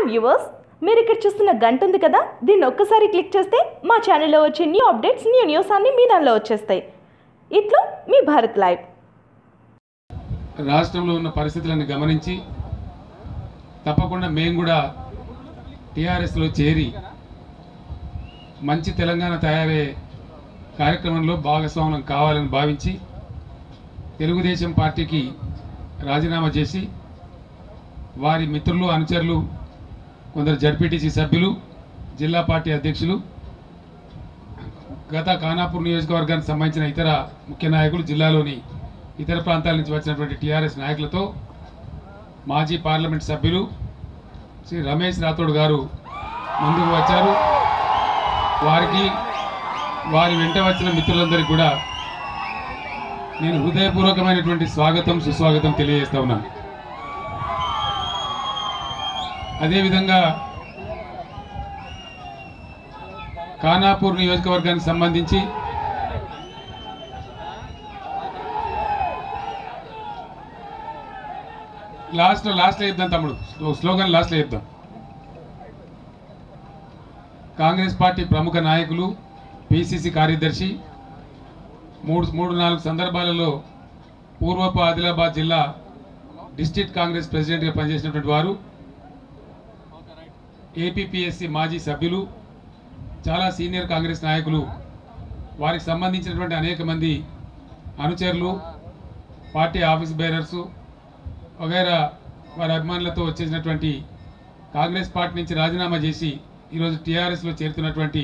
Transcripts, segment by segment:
viewers మీరు ఇక్కడ చూస్తున్న గంట ఉంది కదా దీన్ని ఒక్కసారి క్లిక్ చేస్తే మా ఛానల్లో వచ్చే న్యూ అప్డేట్స్ న్యూ న్యూస్ అన్నీ మీ దానిలో వచ్చేస్తాయి ఇట్లు మీ భారత్ లైవ్ రాష్ట్రంలో ఉన్న పరిస్థితులను గమనించి తప్పకుండా మేము కూడా టీఆర్ఎస్లో చేరి మంచి తెలంగాణ తయారయ్యే కార్యక్రమంలో భాగస్వామ్యం కావాలని భావించి తెలుగుదేశం పార్టీకి రాజీనామా చేసి వారి మిత్రులు అనుచరులు కొందరు జడ్పీటీసీ సభ్యులు జిల్లా పార్టీ అధ్యక్షులు గత ఖానాపూర్ నియోజకవర్గానికి సంబంధించిన ఇతర ముఖ్య నాయకులు జిల్లాలోని ఇతర ప్రాంతాల నుంచి వచ్చినటువంటి టీఆర్ఎస్ నాయకులతో మాజీ పార్లమెంట్ సభ్యులు శ్రీ రమేష్ రాథోడ్ గారు ముందుకు వచ్చారు వారికి వారి వెంట వచ్చిన మిత్రులందరికీ కూడా నేను హృదయపూర్వకమైనటువంటి స్వాగతం సుస్వాగతం తెలియజేస్తా ఉన్నాను అదేవిధంగా ఖానాపూర్ నియోజకవర్గానికి సంబంధించి లాస్ట్ లాస్ట్లో చెప్దాం తమ్ముడు స్లో- స్లోగన్ లాస్ట్లో చెప్దాం కాంగ్రెస్ పార్టీ ప్రముఖ నాయకులు పిసిసి కార్యదర్శి మూడు మూడు నాలుగు సందర్భాలలో పూర్వపు ఆదిలాబాద్ జిల్లా డిస్ట్రిక్ట్ కాంగ్రెస్ ప్రెసిడెంట్గా పనిచేసినటువంటి వారు ఏపీపీఎస్సి మాజీ సభ్యులు చాలా సీనియర్ కాంగ్రెస్ నాయకులు వారికి సంబంధించినటువంటి అనేక మంది అనుచరులు పార్టీ ఆఫీస్ బేరర్సు వగైరా వారి అభిమానులతో వచ్చేసినటువంటి కాంగ్రెస్ పార్టీ నుంచి రాజీనామా చేసి ఈరోజు టీఆర్ఎస్లో చేరుతున్నటువంటి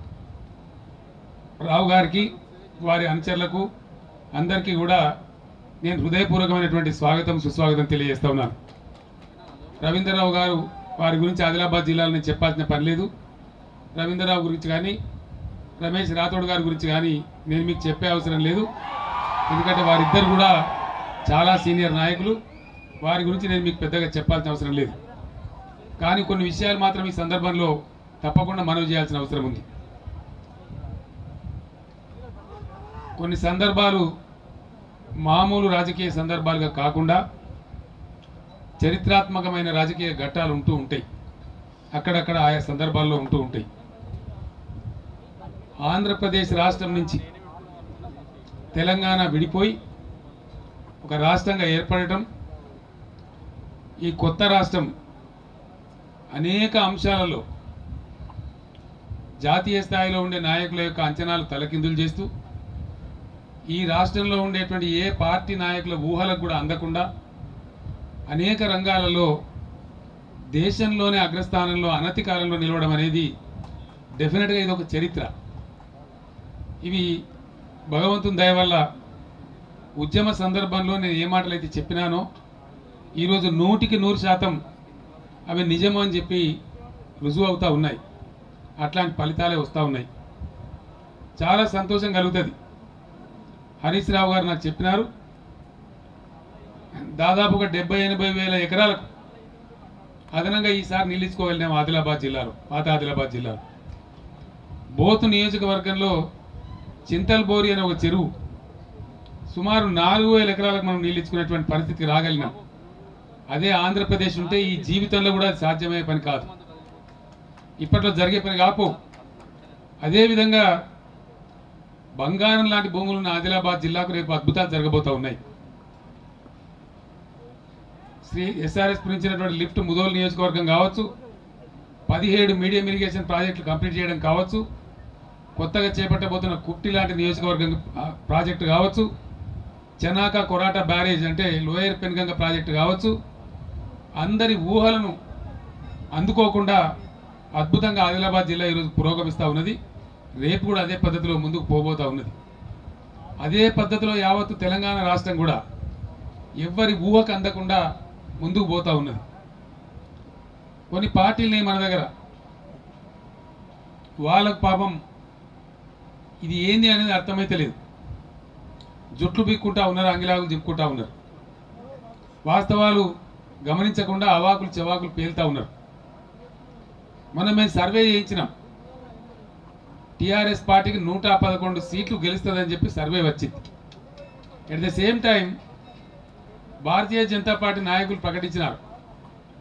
రావు గారికి వారి అనుచరులకు అందరికీ కూడా నేను హృదయపూర్వకమైనటువంటి స్వాగతం సుస్వాగతం తెలియజేస్తా ఉన్నాను రవీంద్రరావు గారు వారి గురించి ఆదిలాబాద్ జిల్లాలో నేను చెప్పాల్సిన పని లేదు రవీంద్రరావు గురించి కానీ రమేష్ రాథోడ్ గారి గురించి కానీ నేను మీకు చెప్పే అవసరం లేదు ఎందుకంటే వారిద్దరు కూడా చాలా సీనియర్ నాయకులు వారి గురించి నేను మీకు పెద్దగా చెప్పాల్సిన అవసరం లేదు కానీ కొన్ని విషయాలు మాత్రం ఈ సందర్భంలో తప్పకుండా మనవి చేయాల్సిన అవసరం ఉంది కొన్ని సందర్భాలు మామూలు రాజకీయ సందర్భాలుగా కాకుండా చరిత్రాత్మకమైన రాజకీయ ఘట్టాలు ఉంటూ ఉంటాయి అక్కడక్కడ ఆయా సందర్భాల్లో ఉంటూ ఉంటాయి ఆంధ్రప్రదేశ్ రాష్ట్రం నుంచి తెలంగాణ విడిపోయి ఒక రాష్ట్రంగా ఏర్పడటం ఈ కొత్త రాష్ట్రం అనేక అంశాలలో జాతీయ స్థాయిలో ఉండే నాయకుల యొక్క అంచనాలు తలకిందులు చేస్తూ ఈ రాష్ట్రంలో ఉండేటువంటి ఏ పార్టీ నాయకుల ఊహలకు కూడా అందకుండా అనేక రంగాలలో దేశంలోనే అగ్రస్థానంలో అనతి కాలంలో నిలవడం అనేది డెఫినెట్గా ఇది ఒక చరిత్ర ఇవి భగవంతుని దయ వల్ల ఉద్యమ సందర్భంలో నేను ఏ మాటలైతే చెప్పినానో ఈరోజు నూటికి నూరు శాతం అవి నిజము అని చెప్పి రుజువు అవుతా ఉన్నాయి అట్లాంటి ఫలితాలే వస్తూ ఉన్నాయి చాలా సంతోషం కలుగుతుంది హరీష్ రావు గారు నాకు చెప్పినారు దాదాపుగా డెబ్బై ఎనభై వేల ఎకరాలకు అదనంగా ఈసారి నిలుచుకోగలిగాం ఆదిలాబాద్ జిల్లాలో పాత ఆదిలాబాద్ జిల్లాలో బోతు నియోజకవర్గంలో చింతల్ బోరి అనే ఒక చెరువు సుమారు నాలుగు వేల ఎకరాలకు మనం నీళ్ళించుకునేటువంటి పరిస్థితికి రాగలిగినాం అదే ఆంధ్రప్రదేశ్ ఉంటే ఈ జీవితంలో కూడా అది సాధ్యమయ్యే పని కాదు ఇప్పట్లో జరిగే పని కాపు అదేవిధంగా బంగారం లాంటి భూములు ఉన్న ఆదిలాబాద్ జిల్లాకు రేపు అద్భుతాలు జరగబోతా ఉన్నాయి శ్రీ ఎస్ఆర్ఎస్ పురించినటువంటి లిఫ్ట్ ముదోలు నియోజకవర్గం కావచ్చు పదిహేడు మీడియం ఇరిగేషన్ ప్రాజెక్టులు కంప్లీట్ చేయడం కావచ్చు కొత్తగా చేపట్టబోతున్న కుప్టి లాంటి నియోజకవర్గం ఆ, ప్రాజెక్టు కావచ్చు చెనాక కొరాటా బ్యారేజ్ అంటే లోయర్ పెన్గంగ ప్రాజెక్టు కావచ్చు అందరి ఊహలను అందుకోకుండా అద్భుతంగా ఆదిలాబాద్ జిల్లా ఈరోజు పురోగమిస్తూ ఉన్నది రేపు కూడా అదే పద్ధతిలో ముందుకు పోబోతా ఉన్నది అదే పద్ధతిలో యావత్తు తెలంగాణ రాష్ట్రం కూడా ఎవ్వరి ఊహకు అందకుండా ముందుకు పోతా ఉన్నది కొన్ని పార్టీలు మన దగ్గర వాళ్ళకు పాపం ఇది ఏంది అనేది అర్థమైతే లేదు జుట్లు బిక్కుంటా ఉన్నారు అంగిలాగులు దింపుకుంటా ఉన్నారు వాస్తవాలు గమనించకుండా అవాకులు చెవాకులు పేలుతా ఉన్నారు మనం మేము సర్వే చేయించినాం టీఆర్ఎస్ పార్టీకి నూట పదకొండు సీట్లు గెలుస్తుందని చెప్పి సర్వే వచ్చింది at the same time Bharatiya Janata Party నాయకులు ప్రకటించినారు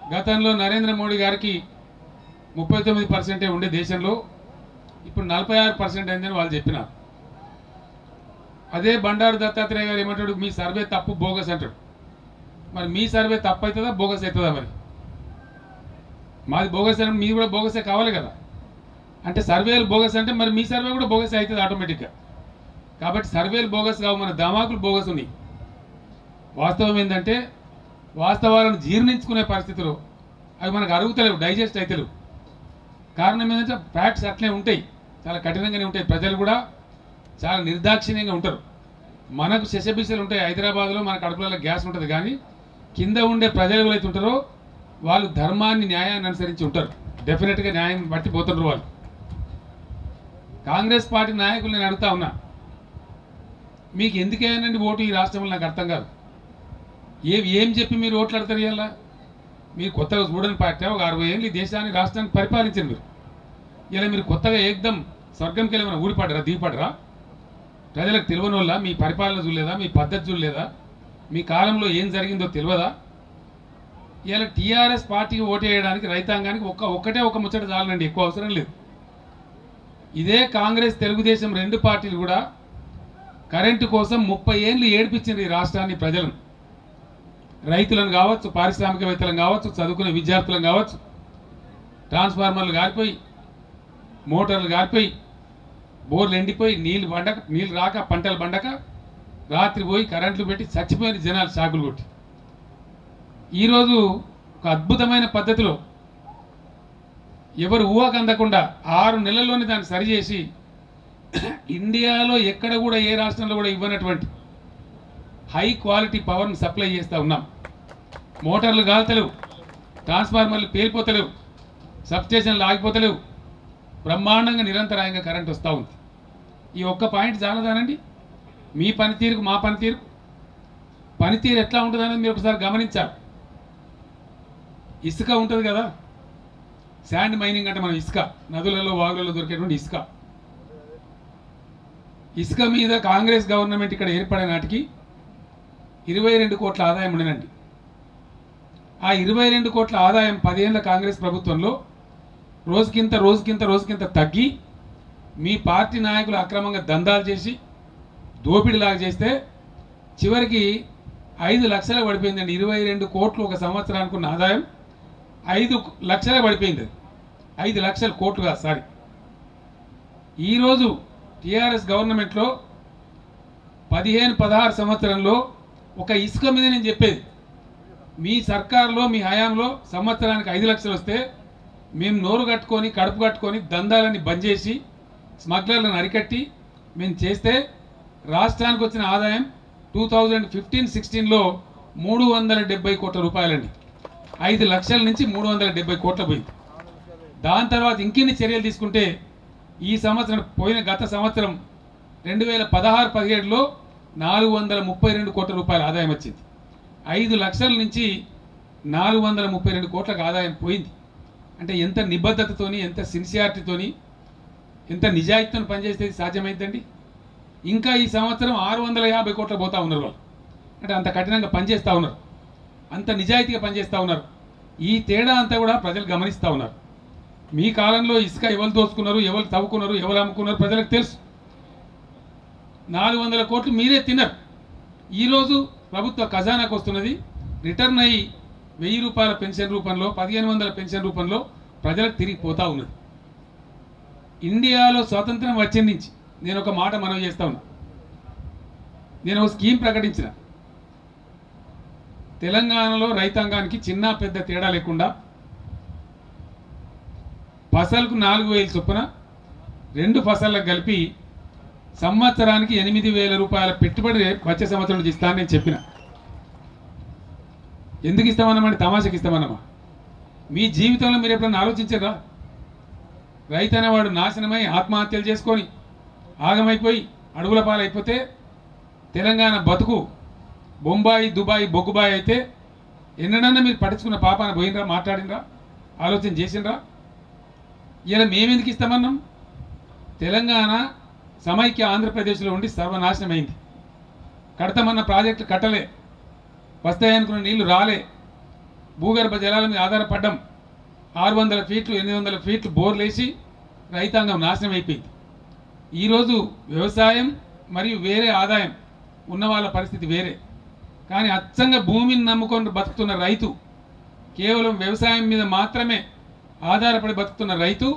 గతంలో నరేంద్ర మోడీ గారికి ముప్పై తొమ్మిది పర్సెంటే ఉండే దేశంలో ఇప్పుడు నలభై ఆరు పర్సెంట్ అయిందని వాళ్ళు చెప్పినారు అదే బండారు దత్తాత్రేయ గారు ఏమంటాడు మీ సర్వే తప్పు బోగస్ అంటాడు మరి మీ సర్వే తప్పు అవుతుందా బోగస్ అవుతుందా మరి మాది బోగస్ అంటే మీది కూడా బోగసే కావాలి కదా అంటే సర్వేలు బోగస్ అంటే మరి మీ సర్వే కూడా బోగస్ అవుతుంది ఆటోమేటిక్గా కాబట్టి సర్వేలు బోగస్ కావు మన దమాకులు బోగస్ ఉన్నాయి వాస్తవం ఏంటంటే వాస్తవాలను జీర్ణించుకునే పరిస్థితులు అవి మనకు అరుగుతలేవు డైజెస్ట్ అవుతలేవు కారణం ఏంటంటే ఫ్యాక్ట్స్ అట్లే ఉంటాయి చాలా కఠినంగానే ఉంటాయి ప్రజలు కూడా చాలా నిర్దాక్షిణ్యంగా ఉంటారు మనకు శశబిషలు ఉంటాయి హైదరాబాద్లో మన కడుపులలో గ్యాస్ ఉంటుంది కానీ కింద ఉండే ప్రజలు ఎవరైతే ఉంటారో వాళ్ళు ధర్మాన్ని న్యాయాన్ని అనుసరించి ఉంటారు డెఫినెట్గా న్యాయం బట్టి పోతుంటారు వాళ్ళు కాంగ్రెస్ పార్టీ నాయకులు నేను అడుగుతా ఉన్నా మీకు ఎందుకేనండి ఓటు ఈ రాష్ట్రంలో నాకు అర్థం కాదు ఏ ఏం చెప్పి మీరు ఓట్లు అడతారు ఇవాళ మీరు కొత్తగా చూడని పార్టీ ఒక అరవై ఏళ్ళు ఈ దేశాన్ని రాష్ట్రాన్ని పరిపాలించారు మీరు ఇలా మీరు కొత్తగా ఏకదం స్వర్గంకి వెళ్ళి ఏమైనా ఊడిపడరా దిగిపడరా ప్రజలకు తెలియని వల్ల మీ పరిపాలన చూడలేదా మీ పద్ధతి చూడలేదా మీ కాలంలో ఏం జరిగిందో తెలియదా ఇలా టీఆర్ఎస్ పార్టీకి ఓటు వేయడానికి రైతాంగానికి ఒక్క ఒక్కటే ఒక ముచ్చట చాలండి ఎక్కువ అవసరం లేదు ఇదే కాంగ్రెస్ తెలుగుదేశం రెండు పార్టీలు కూడా కరెంటు కోసం ముప్పై ఏళ్ళు ఏడిపించింది ఈ రాష్ట్రాన్ని ప్రజలను రైతులను కావచ్చు పారిశ్రామికవేత్తలను కావచ్చు చదువుకునే విద్యార్థులను కావచ్చు ట్రాన్స్ఫార్మర్లు కారిపోయి మోటార్లు కారిపోయి బోర్లు ఎండిపోయి నీళ్ళు పండక నీళ్ళు రాక పంటలు పండక రాత్రి పోయి కరెంట్లు పెట్టి చచ్చిపోయిన జనాలు షాకులు కొట్టి ఈరోజు ఒక అద్భుతమైన పద్ధతిలో ఎవరు ఊహకు అందకుండా ఆరు నెలల్లోనే దాన్ని సరిచేసి ఇండియాలో ఎక్కడ కూడా ఏ రాష్ట్రంలో కూడా ఇవ్వనటువంటి హై క్వాలిటీ పవర్ని సప్లై చేస్తూ ఉన్నాం మోటార్లు కాల్తలేవు ట్రాన్స్ఫార్మర్లు పేలిపోతలేవు సబ్స్టేషన్లు ఆగిపోతలేవు బ్రహ్మాండంగా నిరంతరాయంగా కరెంట్ వస్తూ ఉంది ఈ ఒక్క పాయింట్ చాలదానండి మీ పనితీరుకు మా పనితీరు పనితీరు ఎట్లా ఉంటుందనేది మీరు ఒకసారి గమనించాలి ఇసుక ఉంటుంది కదా శాండ్ మైనింగ్ అంటే మనం ఇసుక నదులలో వాగులలో దొరికేటువంటి ఇసుక ఇసుక మీద కాంగ్రెస్ గవర్నమెంట్ ఇక్కడ ఏర్పడే నాటికి ఇరవై రెండు కోట్ల ఆదాయం ఉండనండి ఆ ఇరవై రెండు కోట్ల ఆదాయం పదేళ్ల కాంగ్రెస్ ప్రభుత్వంలో రోజుకింత రోజుకింత రోజుకింత తగ్గి మీ పార్టీ నాయకులు అక్రమంగా దందాలు చేసి దోపిడీలాగా చేస్తే చివరికి ఐదు లక్షలు పడిపోయిందండి ఇరవై రెండు కోట్లు ఒక సంవత్సరానికి ఉన్న ఆదాయం ఐదు లక్షలే పడిపోయింది అది ఐదు లక్షల కోట్లు కాదు సారీ ఈరోజు టీఆర్ఎస్ గవర్నమెంట్లో పదిహేను పదహారు సంవత్సరంలో ఒక ఇసుక మీద నేను చెప్పేది మీ సర్కారులో మీ హయాంలో సంవత్సరానికి ఐదు లక్షలు వస్తే మేము నోరు కట్టుకొని కడుపు కట్టుకొని దందాలని బంద్ చేసి స్మగ్లర్లను అరికట్టి మేము చేస్తే రాష్ట్రానికి వచ్చిన ఆదాయం టూ థౌజండ్ ఫిఫ్టీన్ సిక్స్టీన్లో మూడు వందల డెబ్బై కోట్ల రూపాయలండి ఐదు లక్షల నుంచి మూడు వందల డెబ్బై కోట్ల పోయింది దాని తర్వాత ఇంకెన్ని చర్యలు తీసుకుంటే ఈ సంవత్సరం పోయిన గత సంవత్సరం రెండు వేల పదహారు పదిహేడులో నాలుగు వందల ముప్పై రెండు కోట్ల రూపాయల ఆదాయం వచ్చింది ఐదు లక్షల నుంచి నాలుగు వందల ముప్పై రెండు కోట్లకు ఆదాయం పోయింది అంటే ఎంత నిబద్ధతతోని ఎంత సిన్సియారిటీతోని ఎంత నిజాయితీతో పనిచేస్తే ఇది సాధ్యమైందండి ఇంకా ఈ సంవత్సరం ఆరు వందల యాభై కోట్ల పోతా ఉన్నారు వాళ్ళు అంటే అంత కఠినంగా పనిచేస్తూ ఉన్నారు అంత నిజాయితీగా పనిచేస్తూ ఉన్నారు ఈ తేడా అంతా కూడా ప్రజలు గమనిస్తూ ఉన్నారు మీ కాలంలో ఇసుక ఎవరు దోచుకున్నారు ఎవరు తవ్వుకున్నారు ఎవరు అమ్ముకున్నారు ప్రజలకు తెలుసు నాలుగు వందల కోట్లు మీరే తిన్నారు ఈరోజు ప్రభుత్వ ఖజానాకు వస్తున్నది రిటర్న్ అయ్యి వెయ్యి రూపాయల పెన్షన్ రూపంలో పదిహేను వందల పెన్షన్ రూపంలో ప్రజలకు తిరిగి పోతా ఉన్నది ఇండియాలో స్వాతంత్రం వచ్చిన నుంచి నేను ఒక మాట మనవి చేస్తా ఉన్నా నేను ఒక స్కీమ్ ప్రకటించిన తెలంగాణలో రైతాంగానికి చిన్న పెద్ద తేడా లేకుండా ఫసల్కు నాలుగు వేలు చొప్పున రెండు ఫసళ్ళకు కలిపి సంవత్సరానికి ఎనిమిది వేల రూపాయల పెట్టుబడి వచ్చే సంవత్సరం నుంచి ఇస్తానని నేను చెప్పిన ఎందుకు ఇస్తామన్నామండి తమాషకి ఇస్తామన్నమా మీ జీవితంలో మీరు ఎప్పుడైనా ఆలోచించారా రైతు అనేవాడు నాశనమై ఆత్మహత్యలు చేసుకొని ఆగమైపోయి అడుగుల పాలైపోతే తెలంగాణ బతుకు బొంబాయి దుబాయ్ బొగ్గుబాయి అయితే ఎన్నడన్నా మీరు పట్టించుకున్న పాపాన పోయినరా మాట్లాడినరా ఆలోచన చేసినరా ఇలా మేమెందుకు ఇస్తామన్నాం తెలంగాణ సమైక్య ఆంధ్రప్రదేశ్లో ఉండి సర్వనాశనమైంది కడతామన్న ప్రాజెక్టులు కట్టలే వస్తాయనుకున్న నీళ్లు రాలే భూగర్భ జలాల మీద ఆధారపడ్డం ఆరు వందల ఫీట్లు ఎనిమిది వందల ఫీట్లు బోర్లు వేసి రైతాంగం నాశనం అయిపోయింది ఈరోజు వ్యవసాయం మరియు వేరే ఆదాయం ఉన్న వాళ్ళ పరిస్థితి వేరే కానీ అచ్చంగా భూమిని నమ్ముకొని బతుకుతున్న రైతు కేవలం వ్యవసాయం మీద మాత్రమే ఆధారపడి బతుకుతున్న రైతు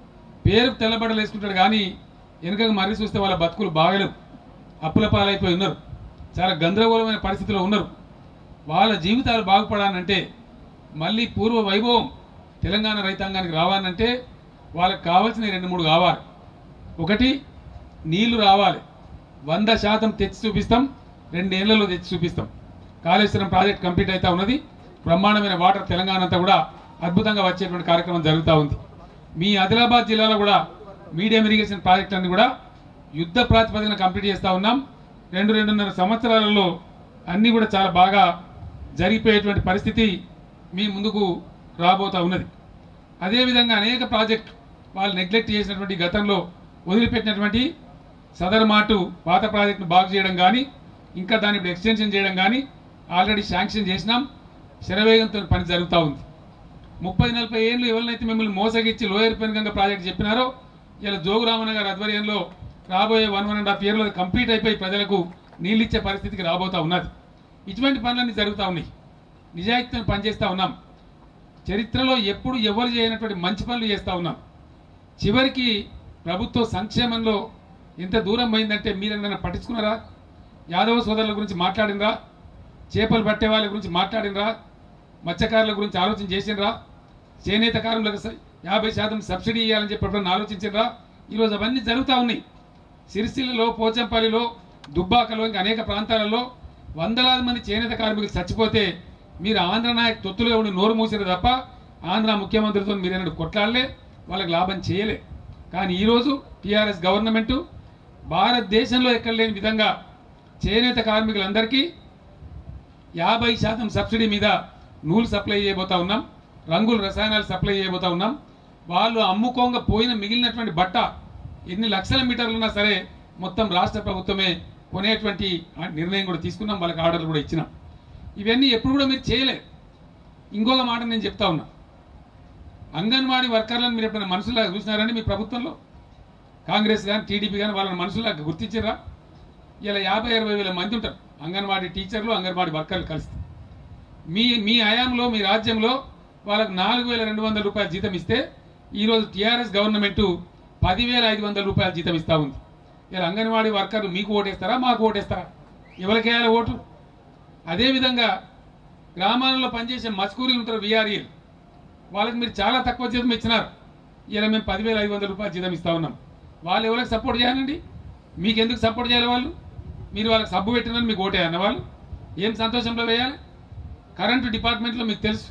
పేరు తెల్లబడలు వేసుకుంటాడు కానీ వెనుకకు మర్రి చూస్తే వాళ్ళ బతుకులు బాగలేవు అప్పుల పాలైపోయి ఉన్నారు చాలా గందరగోళమైన పరిస్థితిలో ఉన్నారు వాళ్ళ జీవితాలు బాగుపడాలంటే మళ్ళీ పూర్వ వైభవం తెలంగాణ రైతాంగానికి రావాలంటే వాళ్ళకి కావాల్సిన రెండు మూడు కావాలి ఒకటి నీళ్లు రావాలి వంద శాతం తెచ్చి చూపిస్తాం రెండేళ్లలో తెచ్చి చూపిస్తాం కాళేశ్వరం ప్రాజెక్ట్ కంప్లీట్ అవుతా ఉన్నది బ్రహ్మాండమైన వాటర్ తెలంగాణ అంతా కూడా అద్భుతంగా వచ్చేటువంటి కార్యక్రమం జరుగుతూ ఉంది మీ ఆదిలాబాద్ జిల్లాలో కూడా మీడియం ఇరిగేషన్ ప్రాజెక్టులన్నీ కూడా యుద్ధ ప్రాతిపదికన కంప్లీట్ చేస్తూ ఉన్నాం రెండు రెండున్నర సంవత్సరాలలో అన్నీ కూడా చాలా బాగా జరిగిపోయేటువంటి పరిస్థితి మీ ముందుకు రాబోతా ఉన్నది అదేవిధంగా అనేక ప్రాజెక్టు వాళ్ళు నెగ్లెక్ట్ చేసినటువంటి గతంలో వదిలిపెట్టినటువంటి సదర్ మాటు పాత ప్రాజెక్టును బాగు చేయడం కానీ ఇంకా దాన్ని ఇప్పుడు ఎక్స్టెన్షన్ చేయడం కానీ ఆల్రెడీ శాంక్షన్ చేసినాం శరవేగంతో పని జరుగుతూ ఉంది ముప్పై నలభై ఏళ్ళు ఎవరినైతే మిమ్మల్ని మోసగిచ్చి లోయర్ పెనుగంగ ప్రాజెక్ట్ చెప్పినారో ఇలా జోగురామన్న గారి ఆధ్వర్యంలో రాబోయే వన్ వన్ అండ్ హాఫ్ ఇయర్లో కంప్లీట్ అయిపోయి ప్రజలకు నీళ్ళిచ్చే పరిస్థితికి రాబోతా ఉన్నది ఇటువంటి పనులన్నీ జరుగుతూ ఉన్నాయి నిజాయితీతో పనిచేస్తూ ఉన్నాం చరిత్రలో ఎప్పుడు ఎవరు చేయనటువంటి మంచి పనులు చేస్తూ ఉన్నాం చివరికి ప్రభుత్వ సంక్షేమంలో ఎంత దూరం పోయిందంటే మీరేమైనా పట్టించుకున్నారా యాదవ సోదరుల గురించి మాట్లాడినరా చేపలు పట్టే వాళ్ళ గురించి మాట్లాడినరా మత్స్యకారుల గురించి ఆలోచన చేసినరా చేనేత కారులకు స- యాభై శాతం సబ్సిడీ ఇవ్వాలని చెప్పి ఎప్పుడన్నా ఆలోచించినరా ఈరోజు అవన్నీ జరుగుతూ ఉన్నాయి సిరిసిల్లలో పోచంపల్లిలో దుబ్బాకలో ఇంకా అనేక ప్రాంతాలలో వందలాది మంది చేనేత కార్మికులు చచ్చిపోతే మీరు ఆంధ్ర నాయక్ తొత్తులుగా ఉండి నోరు మూసారు తప్ప ఆంధ్ర ముఖ్యమంత్రితో మీరేనాడు కొట్లాడలే వాళ్ళకి లాభం చేయలే కానీ ఈరోజు టీఆర్ఎస్ గవర్నమెంటు భారతదేశంలో ఎక్కడ లేని విధంగా చేనేత కార్మికులందరికీ యాభై శాతం సబ్సిడీ మీద నూలు సప్లై చేయబోతా ఉన్నాం రంగులు రసాయనాలు సప్లై చేయబోతా ఉన్నాం వాళ్ళు అమ్ముకోంగా పోయిన మిగిలినటువంటి బట్ట ఎన్ని లక్షల మీటర్లు ఉన్నా సరే మొత్తం రాష్ట్ర ప్రభుత్వమే కొనేటువంటి ఆ నిర్ణయం కూడా తీసుకున్నాం వాళ్ళకి ఆర్డర్లు కూడా ఇచ్చినాం ఇవన్నీ ఎప్పుడు కూడా మీరు చేయలే ఇంకొక మాట నేను చెప్తా ఉన్నా అంగన్వాడీ వర్కర్లను మీరు ఎప్పుడైనా మనుషులాగా చూసినారండి మీ ప్రభుత్వంలో కాంగ్రెస్ కానీ టీడీపీ కానీ వాళ్ళని మనుషులాగా గుర్తించారా ఇలా యాభై అరవై వేల మంది ఉంటారు అంగన్వాడీ టీచర్లు అంగన్వాడీ వర్కర్లు కలిసి మీ మీ హయాంలో మీ రాజ్యంలో వాళ్ళకు నాలుగు వేల రెండు వందల రూపాయల జీతం ఇస్తే ఈరోజు టీఆర్ఎస్ గవర్నమెంట్ పదివేల ఐదు వందల రూపాయల జీతం ఇస్తా ఉంది ఇలా అంగన్వాడీ వర్కర్లు మీకు ఓటేస్తారా మాకు ఓటేస్తారా ఎవరికి వేయాలి ఓటు అదేవిధంగా గ్రామాలలో పనిచేసే మస్కూరీలు ఉంటారు విఆర్ఈలు వాళ్ళకి మీరు చాలా తక్కువ జీతం ఇచ్చినారు ఇలా మేము పదివేల ఐదు వందల రూపాయల జీతం ఇస్తా ఉన్నాం వాళ్ళు ఎవరికి సపోర్ట్ చేయాలండి మీకు ఎందుకు సపోర్ట్ చేయాలి వాళ్ళు మీరు వాళ్ళకి సబ్బు పెట్టినని మీకు ఓటేయన్న వాళ్ళు ఏం సంతోషంలో వేయాలి కరెంటు డిపార్ట్మెంట్లో మీకు తెలుసు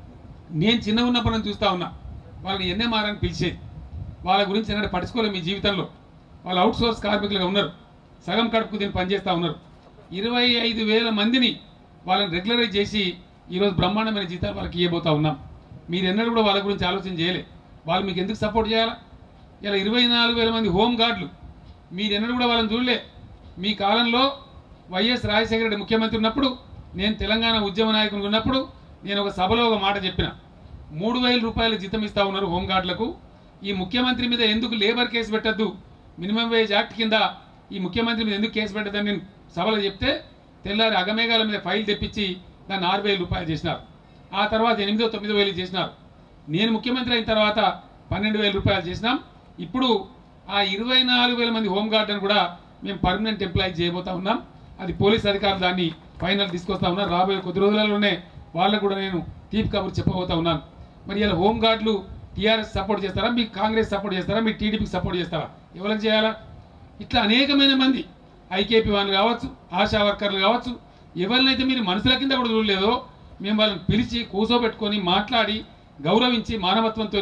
నేను చిన్న ఉన్నప్పుడు నుంచి చూస్తా ఉన్నా వాళ్ళని ఎన్ఎంఆర్ అని పిలిచేది వాళ్ళ గురించి ఎన్నడూ పట్టించుకోలేదు మీ జీవితంలో వాళ్ళు అవుట్ సోర్స్ కార్మికులుగా ఉన్నారు సగం కడుపుకు దీన్ని పనిచేస్తూ ఉన్నారు ఇరవై ఐదు వేల మందిని వాళ్ళని రెగ్యులరైజ్ చేసి ఈరోజు బ్రహ్మాండమైన జీతాలు వాళ్ళకి ఇవ్వబోతా ఉన్నాం మీరు ఎన్నడూ కూడా వాళ్ళ గురించి ఆలోచన చేయలే వాళ్ళు మీకు ఎందుకు సపోర్ట్ చేయాలా ఇలా ఇరవై నాలుగు వేల మంది హోమ్ గార్డులు మీరు ఎన్నడూ కూడా వాళ్ళని చూడలే మీ కాలంలో వైఎస్ రాజశేఖర రెడ్డి ముఖ్యమంత్రి ఉన్నప్పుడు నేను తెలంగాణ ఉద్యమ నాయకుడు ఉన్నప్పుడు నేను ఒక సభలో ఒక మాట చెప్పిన మూడు వేల రూపాయలు జీతం ఇస్తా ఉన్నారు హోంగార్డులకు ఈ ముఖ్యమంత్రి మీద ఎందుకు లేబర్ కేసు పెట్టద్దు మినిమం వేజ్ యాక్ట్ కింద ఈ ముఖ్యమంత్రి మీద ఎందుకు కేసు పెట్టద్దని నేను సభలో చెప్తే తెల్లారి అగమేఘాల మీద ఫైల్ తెప్పించి దాన్ని ఆరు వేల రూపాయలు చేసినారు ఆ తర్వాత ఎనిమిదో తొమ్మిదో వేలు చేసినారు నేను ముఖ్యమంత్రి అయిన తర్వాత పన్నెండు వేల రూపాయలు చేసినాం ఇప్పుడు ఆ ఇరవై నాలుగు వేల మంది హోంగార్డును కూడా మేము పర్మనెంట్ ఎంప్లాయీ చేయబోతా ఉన్నాం అది పోలీస్ అధికారులు దాన్ని ఫైనల్ తీసుకొస్తా ఉన్నారు రాబోయే కొద్ది రోజులలోనే వాళ్ళకు కూడా నేను తీపి కబురు చెప్పబోతా ఉన్నాను మరి ఇలా హోంగార్డులు టీఆర్ఎస్ సపోర్ట్ చేస్తారా మీకు కాంగ్రెస్ సపోర్ట్ చేస్తారా మీకు టీడీపీకి సపోర్ట్ చేస్తారా ఎవరికి చేయాలా ఇట్లా అనేకమైన మంది ఐకేపీ వాళ్ళు కావచ్చు ఆశా వర్కర్లు కావచ్చు ఎవరినైతే మీరు మనుషుల కింద కూడా చూడలేదో మేము వాళ్ళని పిలిచి కూర్చోబెట్టుకొని మాట్లాడి గౌరవించి మానవత్వంతో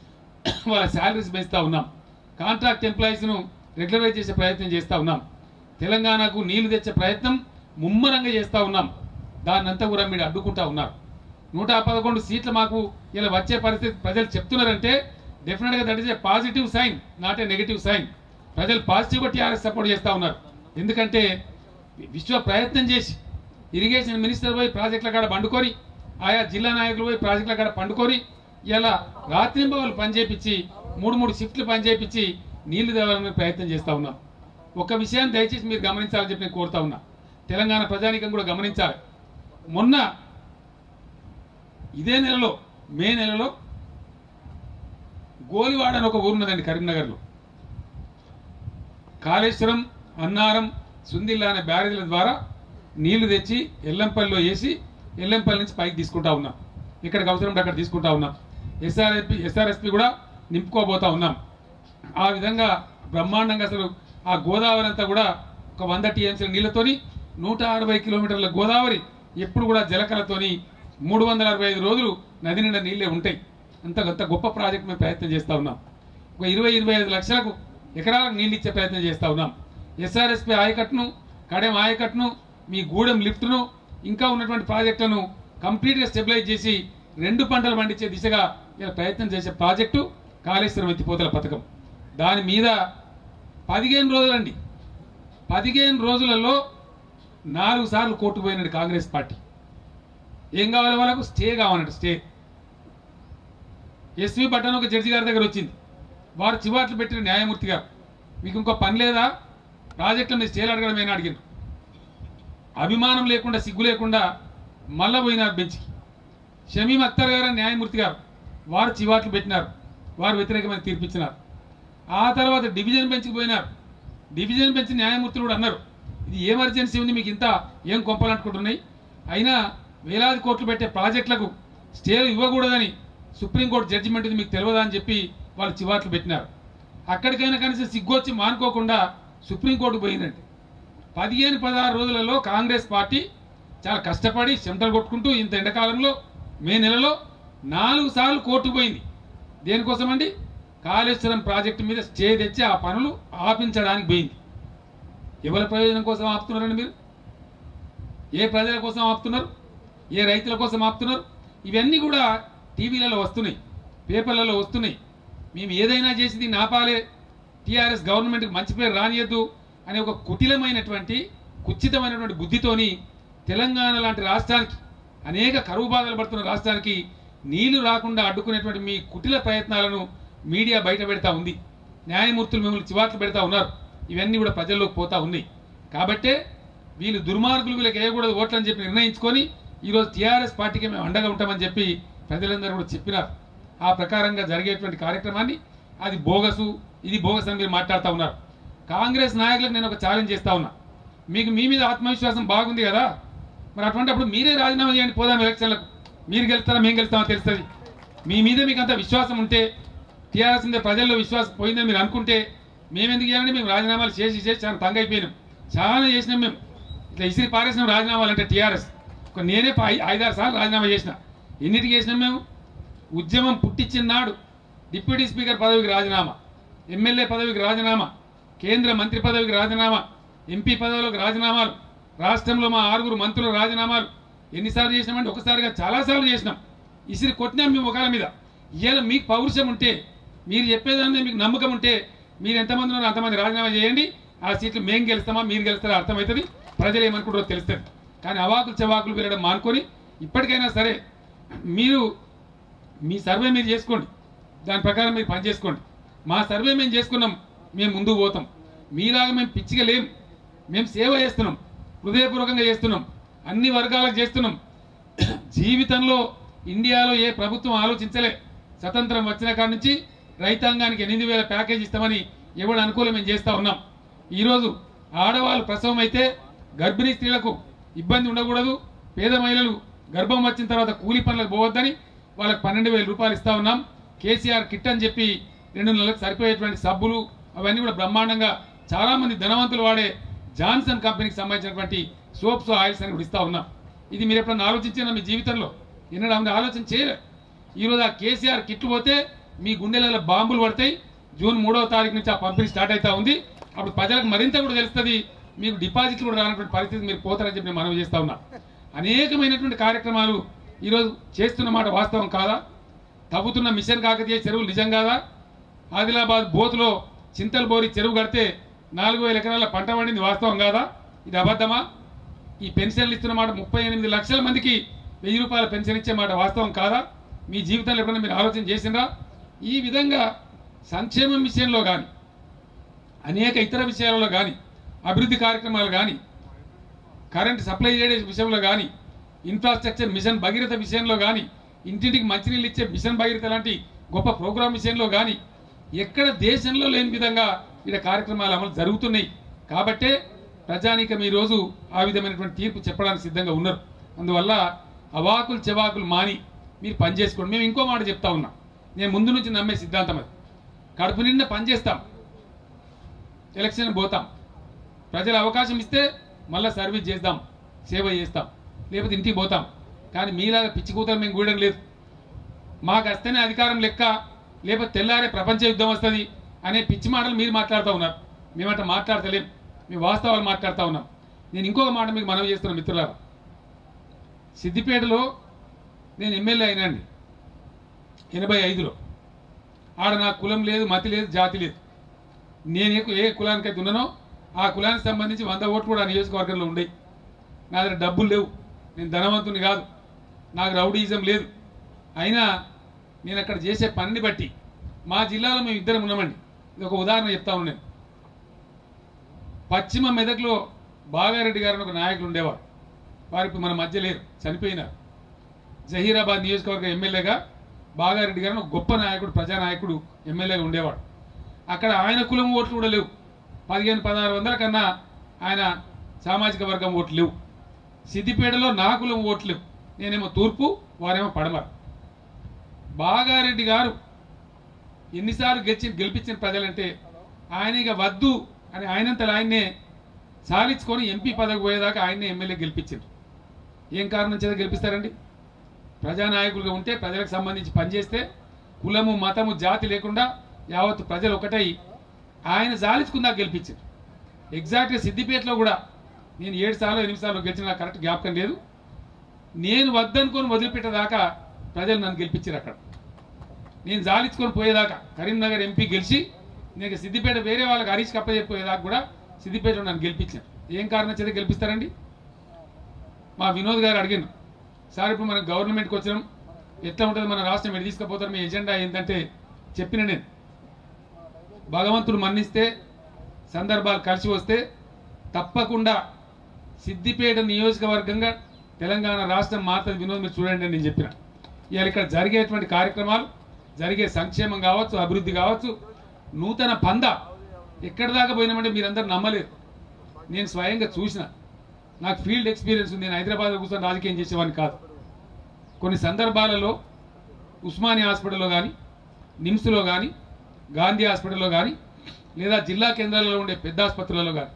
వాళ్ళ శాలరీస్ పెంచుతా ఉన్నాం కాంట్రాక్ట్ ఎంప్లాయీస్ను రెగ్యులరైజ్ చేసే ప్రయత్నం చేస్తూ ఉన్నాం తెలంగాణకు నీళ్లు తెచ్చే ప్రయత్నం ముమ్మరంగా చేస్తూ ఉన్నాం దాన్నంతా కూడా మీరు అడ్డుకుంటా ఉన్నారు నూట పదకొండు సీట్లు మాకు ఇలా వచ్చే పరిస్థితి ప్రజలు చెప్తున్నారంటే డెఫినెట్గా that is a positive sign not a negative sign ప్రజలు పాజిటివ్గా టీఆర్ఎస్ సపోర్ట్ చేస్తూ ఉన్నారు ఎందుకంటే విశ్వ ప్రయత్నం చేసి ఇరిగేషన్ మినిస్టర్ పోయి ప్రాజెక్టుల కాడ బండుకొని ఆయా జిల్లా నాయకులు పోయి ప్రాజెక్టుల కాడ పండుకొని ఇలా రాత్రింబవళ్ళు పనిచేపించి మూడు మూడు షిఫ్ట్లు పనిచేపించి నీళ్లు తేవాలని ప్రయత్నం చేస్తూ ఉన్నాం ఒక విషయాన్ని దయచేసి మీరు గమనించాలని చెప్పి నేను కోరుతా ఉన్నా తెలంగాణ ప్రజానీకం కూడా గమనించాలి మొన్న ఇదే నెలలో మే నెలలో గోలివాడ అని ఒక ఊరున్నదండి కరీంనగర్లో కాళేశ్వరం అన్నారం సుందిల్లా అనే బ్యారేజీల ద్వారా నీళ్లు తెచ్చి ఎల్లంపల్లిలో వేసి ఎల్లంపల్లి నుంచి పైకి తీసుకుంటా ఉన్నాం ఇక్కడికి అవసరం ఉంటే అక్కడ తీసుకుంటా ఉన్నాం ఎస్ఆర్ఎస్పి ఎస్ఆర్ఎస్పి కూడా నింపుకోబోతా ఉన్నాం ఆ విధంగా బ్రహ్మాండంగా అసలు ఆ గోదావరి అంతా కూడా ఒక వంద టీఎంసీల నీళ్లతోని నూట అరవై కిలోమీటర్ల గోదావరి ఎప్పుడు కూడా జలకలతోని మూడు వందల అరవై ఐదు రోజులు నది నిండా నీళ్ళే ఉంటాయి అంత అంత గొప్ప ప్రాజెక్ట్ మేము ప్రయత్నం చేస్తా ఉన్నాం ఒక ఇరవై ఇరవై ఐదు లక్షలకు ఎకరాలకు నీళ్ళు ఇచ్చే ప్రయత్నం చేస్తా ఉన్నాం ఎస్ఆర్ఎస్పి ఆయకట్టును కడెం ఆయకట్టును మీ గూడెం లిఫ్ట్ను ఇంకా ఉన్నటువంటి ప్రాజెక్టులను కంప్లీట్గా స్టెబిలైజ్ చేసి రెండు పంటలు పండించే దిశగా ఇలా ప్రయత్నం చేసే ప్రాజెక్టు కాళేశ్వరం ఎత్తిపోతల పథకం దాని మీద పదిహేను రోజులండి పదిహేను రోజులలో నాలుగు సార్లు కోర్టు పోయినాడు కాంగ్రెస్ పార్టీ ఏం కావాలి వాళ్ళకు స్టే కావాలంట స్టే ఎస్వి పట్టణం ఒక జడ్జి గారి దగ్గర వచ్చింది వారు చివాట్లు పెట్టిన న్యాయమూర్తి గారు మీకు ఇంకో పని లేదా ప్రాజెక్టుల మీద స్టేలు అడగడం ఏమైనా అడిగారు అభిమానం లేకుండా సిగ్గు లేకుండా మళ్ళా పోయినారు బెంచ్కి షమీం అఖ్తర్ గారు అని న్యాయమూర్తి గారు వారు చివాట్లు పెట్టినారు వారు వ్యతిరేకమైన తీర్పిచ్చినారు ఆ తర్వాత డివిజన్ బెంచ్కి పోయినారు డివిజన్ బెంచ్ న్యాయమూర్తులు కూడా అన్నారు ఇది ఏ ఎమర్జెన్సీ ఉంది మీకు ఇంత ఏం కొంపలంటుకుంటున్నాయి అయినా వేలాది కోట్లు పెట్టే ప్రాజెక్టులకు స్టేలు ఇవ్వకూడదని సుప్రీంకోర్టు జడ్జిమెంట్ ఇది మీకు తెలియదా అని చెప్పి వాళ్ళు చివాట్లు పెట్టినారు అక్కడికైనా కనీసం సిగ్గొచ్చి మానుకోకుండా సుప్రీంకోర్టు పోయిందండి పదిహేను పదహారు రోజులలో కాంగ్రెస్ పార్టీ చాలా కష్టపడి చెమటలు కొట్టుకుంటూ ఇంత ఎండాకాలంలో మే నెలలో నాలుగు సార్లు కోర్టు పోయింది దేనికోసమండి కాళేశ్వరం ప్రాజెక్టు మీద స్టే తెచ్చి ఆ పనులు ఆపించడానికి పోయింది ఎవరి ప్రయోజనం కోసం ఆపుతున్నారండి మీరు ఏ ప్రజల కోసం ఆపుతున్నారు ఏ రైతుల కోసం ఆపుతున్నారు ఇవన్నీ కూడా టీవీలలో వస్తున్నాయి పేపర్లలో వస్తున్నాయి మేము ఏదైనా చేసి దీన్ని ఆపాలే టీఆర్ఎస్ గవర్నమెంట్కి మంచి పేరు రానియద్దు అనే ఒక కుటిలమైనటువంటి కుచితమైనటువంటి బుద్ధితోని తెలంగాణ లాంటి రాష్ట్రానికి అనేక కరువు బాధలు పడుతున్న రాష్ట్రానికి నీళ్లు రాకుండా అడ్డుకునేటువంటి మీ కుటిల ప్రయత్నాలను మీడియా బయట పెడతా ఉంది న్యాయమూర్తులు మిమ్మల్ని చివాట్లు పెడతా ఉన్నారు ఇవన్నీ కూడా ప్రజల్లోకి పోతా ఉన్నాయి కాబట్టే వీళ్ళు దుర్మార్గులు వీళ్ళకి వేయకూడదు ఓట్లు అని చెప్పి నిర్ణయించుకొని ఈరోజు టీఆర్ఎస్ పార్టీకి మేము అండగా ఉంటామని చెప్పి ప్రజలందరూ కూడా చెప్పినారు ఆ ప్రకారంగా జరిగేటువంటి కార్యక్రమాన్ని అది బోగసు ఇది బోగస్ అని మీరు మాట్లాడుతూ ఉన్నారు కాంగ్రెస్ నాయకులకు నేను ఒక ఛాలెంజ్ చేస్తా ఉన్నా మీకు మీ మీద ఆత్మవిశ్వాసం బాగుంది కదా మరి అటువంటిప్పుడు మీరే రాజీనామా చేయండి పోదాం ఎలక్షన్లకు మీరు గెలుస్తారా మేము గెలుస్తామో తెలుస్తుంది మీ మీద మీకు అంత విశ్వాసం ఉంటే టీఆర్ఎస్ మీద ప్రజల్లో విశ్వాసం పోయిందని మీరు అనుకుంటే మేము ఎందుకు చేయాలంటే మేము రాజీనామాలు చేసి చేసి చాలా తంగ అయిపోయినాం చాలా చేసినాం మేము ఇట్లా ఇసిరి పారేసినాం రాజీనామాలు అంటే టీఆర్ఎస్ ఒక నేనే ప- ఐ- ఐదారు సార్లు రాజీనామా చేసిన ఎన్నిటికి చేసినాం మేము ఉద్యమం పుట్టించిన నాడు డిప్యూటీ స్పీకర్ పదవికి రాజీనామా ఎమ్మెల్యే పదవికి రాజీనామా కేంద్ర మంత్రి పదవికి రాజీనామా ఎంపీ పదవులకు రాజీనామాలు రాష్ట్రంలో మా ఆరుగురు మంత్రుల రాజీనామాలు ఎన్నిసార్లు చేసినామంటే ఒకసారిగా చాలాసార్లు చేసినాం ఇసిరి కొట్టినాం మేము ఒకళ్ళ మీద ఇవాళ మీకు పౌరుషం ఉంటే మీరు చెప్పేదాని మీద మీకు నమ్మకం ఉంటే మీరు ఎంతమంది ఉన్నారో అంతమంది రాజీనామా చేయండి ఆ సీట్లు మేము గెలుస్తామా మీరు గెలుస్తారా అర్థమవుతుంది ప్రజలు ఏమనుకుంటారో తెలుస్తుంది కానీ అవాకులు చెవాకులు వెళ్ళడం మానుకొని ఇప్పటికైనా సరే మీరు మీ సర్వే మీరు చేసుకోండి దాని ప్రకారం మీరు పని చేసుకోండి మా సర్వే మేము చేసుకున్నాం మేము ముందుకు పోతాం మీలాగా మేము పిచ్చిగా లేం మేము సేవ చేస్తున్నాం హృదయపూర్వకంగా చేస్తున్నాం అన్ని వర్గాలకు చేస్తున్నాం జీవితంలో ఇండియాలో ఏ ప్రభుత్వం ఆలోచించలే స్వతంత్రం వచ్చిన కాడ నుంచి రైతాంగానికి ఎనిమిది వేల ప్యాకేజ్ ఇస్తామని ఎవడు అనుకూలం మేము చేస్తా ఉన్నాం ఈరోజు ఆడవాళ్ళు ప్రసవం అయితే గర్భిణీ స్త్రీలకు ఇబ్బంది ఉండకూడదు పేద మహిళలు గర్భం వచ్చిన తర్వాత కూలి పనులకు పోవద్దని వాళ్ళకి పన్నెండు వేల రూపాయలు ఇస్తా ఉన్నాం కేసీఆర్ కిట్ అని చెప్పి రెండు నెలలకు సరిపోయేటువంటి సబ్బులు అవన్నీ కూడా బ్రహ్మాండంగా చాలా మంది ధనవంతులు వాడే జాన్సన్ కంపెనీకి సంబంధించినటువంటి సోప్స్ ఆయిల్స్ అని కూడా ఇస్తా ఉన్నాం ఇది మీరు ఎప్పుడన్నా ఆలోచించిన మీ జీవితంలో ఎన్నడూ ఆలోచన చేయలే ఈరోజు ఆ కేసీఆర్ కిట్లు పోతే మీ గుండెలలో బాంబులు పడతాయి జూన్ మూడవ తారీఖు నుంచి ఆ పంపిణీ స్టార్ట్ అవుతా ఉంది అప్పుడు ప్రజలకు మరింత కూడా తెలుస్తుంది మీకు డిపాజిట్లు కూడా రానటువంటి పరిస్థితి మీరు పోతారని చెప్పి నేను మనవి చేస్తా ఉన్నా అనేకమైనటువంటి కార్యక్రమాలు ఈరోజు చేస్తున్న మాట వాస్తవం కాదా తవ్వుతున్న మిషన్ కాకతీయ చెరువులు నిజం కాదా ఆదిలాబాద్ బోతులో చింతల్ బోరి చెరువు కడితే నాలుగు వేల ఎకరాల పంట పండింది వాస్తవం కాదా ఇది అబద్ధమా ఈ పెన్షన్లు ఇస్తున్న మాట ముప్పై ఎనిమిది లక్షల మందికి వెయ్యి రూపాయల పెన్షన్ ఇచ్చే మాట వాస్తవం కాదా మీ జీవితంలో ఎప్పుడైనా మీరు ఆలోచన చేసిండ్రా ఈ విధంగా సంక్షేమం విషయంలో కానీ అనేక ఇతర విషయాలలో కానీ అభివృద్ధి కార్యక్రమాలు కానీ కరెంట్ సప్లై చేయడం విషయంలో కానీ ఇన్ఫ్రాస్ట్రక్చర్ మిషన్ భగీరథ విషయంలో కానీ ఇంటింటికి మంచినీళ్ళు ఇచ్చే మిషన్ భగీరథ లాంటి గొప్ప ప్రోగ్రాం విషయంలో కానీ ఎక్కడ దేశంలో లేని విధంగా ఇక్కడ కార్యక్రమాలు అమలు జరుగుతున్నాయి కాబట్టే ప్రజానీకం ఈరోజు ఆ విధమైనటువంటి తీర్పు చెప్పడానికి సిద్ధంగా ఉన్నారు అందువల్ల అవాకులు చెవాకులు మాని మీరు పనిచేసుకోండి మేము ఇంకో మాట చెప్తా ఉన్నాం నేను ముందు నుంచి నమ్మే సిద్ధాంతం అది కడుపు నిండా పనిచేస్తాం ఎలక్షన్ పోతాం ప్రజలు అవకాశం ఇస్తే మళ్ళీ సర్వీస్ చేద్దాం సేవ చేస్తాం లేకపోతే ఇంటికి పోతాం కానీ మీలాగా పిచ్చి కూతలు మేము కూడడం లేదు మాకు వస్తేనే అధికారం లెక్క లేకపోతే తెల్లారే ప్రపంచ యుద్ధం వస్తుంది అనే పిచ్చి మాటలు మీరు మాట్లాడుతూ ఉన్నారు మేమట మాట్లాడతలేం మేము వాస్తవాలు మాట్లాడుతూ ఉన్నాం నేను ఇంకొక మాట మీకు మనవి చేస్తున్నాను మిత్రులారా సిద్దిపేటలో నేను ఎమ్మెల్యే అయినండి ఎనభై ఐదులో ఆడ నా కులం లేదు మతి లేదు జాతి లేదు నేను ఏ కు- ఏ కులానికైతే ఉన్నానో ఆ కులానికి సంబంధించి వంద ఓట్లు కూడా ఆ నియోజకవర్గంలో ఉండేవి నా దగ్గర డబ్బులు లేవు నేను ధనవంతుని కాదు నాకు రౌడీజం లేదు అయినా నేను అక్కడ చేసే పనిని బట్టి మా జిల్లాలో మేము ఇద్దరం ఉన్నామండి ఇది ఒక ఉదాహరణ చెప్తా ఉన్నాను నేను పశ్చిమ మెదక్లో బాగారెడ్డి గారు అని ఒక నాయకులు ఉండేవారు వారు ఇప్పుడు మన మధ్య లేరు చనిపోయినారు జహీరాబాద్ నియోజకవర్గ ఎమ్మెల్యేగా బాగారెడ్డి గారు అని ఒక గొప్ప నాయకుడు ప్రజానాయకుడు ఎమ్మెల్యేగా ఉండేవాడు అక్కడ ఆయన కులం ఓట్లు కూడా లేవు పదిహేను పదహారు వందల కన్నా ఆయన సామాజిక వర్గం ఓట్లు లేవు సిద్దిపేటలో నా కులం ఓట్లు లేవు నేనేమో తూర్పు వారేమో పడమర బాగారెడ్డి గారు ఎన్నిసార్లు గెలిచి గెలిపించిన ప్రజలంటే ఆయన ఇక వద్దు అని ఆయనంతలో ఆయన్నే సాలించుకొని ఎంపీ పదవి పోయేదాకా ఆయన్నే ఎమ్మెల్యే గెలిపించారు ఏం కారణం చేత గెలిపిస్తారండి ప్రజానాయకులుగా ఉంటే ప్రజలకు సంబంధించి పనిచేస్తే కులము మతము జాతి లేకుండా యావత్తు ప్రజలు ఒకటై ఆయన జాలించుకుందా గెలిపించారు ఎగ్జాక్ట్గా సిద్దిపేటలో కూడా నేను ఏడు సార్లు ఎనిమిది సార్లు గెలిచిన నాకు కరెక్ట్ జ్ఞాపకం లేదు నేను వద్దనుకొని వదిలిపెట్టేదాకా ప్రజలు నన్ను గెలిపించారు అక్కడ నేను జాలించుకొని పోయేదాకా కరీంనగర్ ఎంపీ గెలిచి నేను సిద్దిపేట వేరే వాళ్ళకి హరీష్ కప్పచెప్పోయేదాకా కూడా సిద్దిపేటలో నన్ను గెలిపించాను ఏం కారణం చేత గెలిపిస్తారండి మా వినోద్ గారు అడిగాను సార్ ఇప్పుడు మనం గవర్నమెంట్కి వచ్చినాం ఎట్లా ఉంటుంది మన రాష్ట్రం ఎటు తీసుకుపోతారు మీ ఎజెండా ఏంటంటే చెప్పిన నేను భగవంతుడు మన్నిస్తే సందర్భాలు కలిసి వస్తే తప్పకుండా సిద్దిపేట నియోజకవర్గంగా తెలంగాణ రాష్ట్రం మారుతుంది వినోద్ మీరు చూడండి అని నేను చెప్పిన ఇవాళ ఇక్కడ జరిగేటువంటి కార్యక్రమాలు జరిగే సంక్షేమం కావచ్చు అభివృద్ధి కావచ్చు నూతన పంద ఎక్కడి దాకా పోయినామంటే మీరందరూ నమ్మలేరు నేను స్వయంగా చూసిన నాకు ఫీల్డ్ ఎక్స్పీరియన్స్ ఉంది నేను హైదరాబాద్లో కూర్చొని రాజకీయం చేసేవాడిని కాదు కొన్ని సందర్భాలలో ఉస్మానియా హాస్పిటల్లో కానీ నిమ్స్లో కానీ గాంధీ హాస్పిటల్లో కానీ లేదా జిల్లా కేంద్రాలలో ఉండే పెద్ద ఆసుపత్రులలో కానీ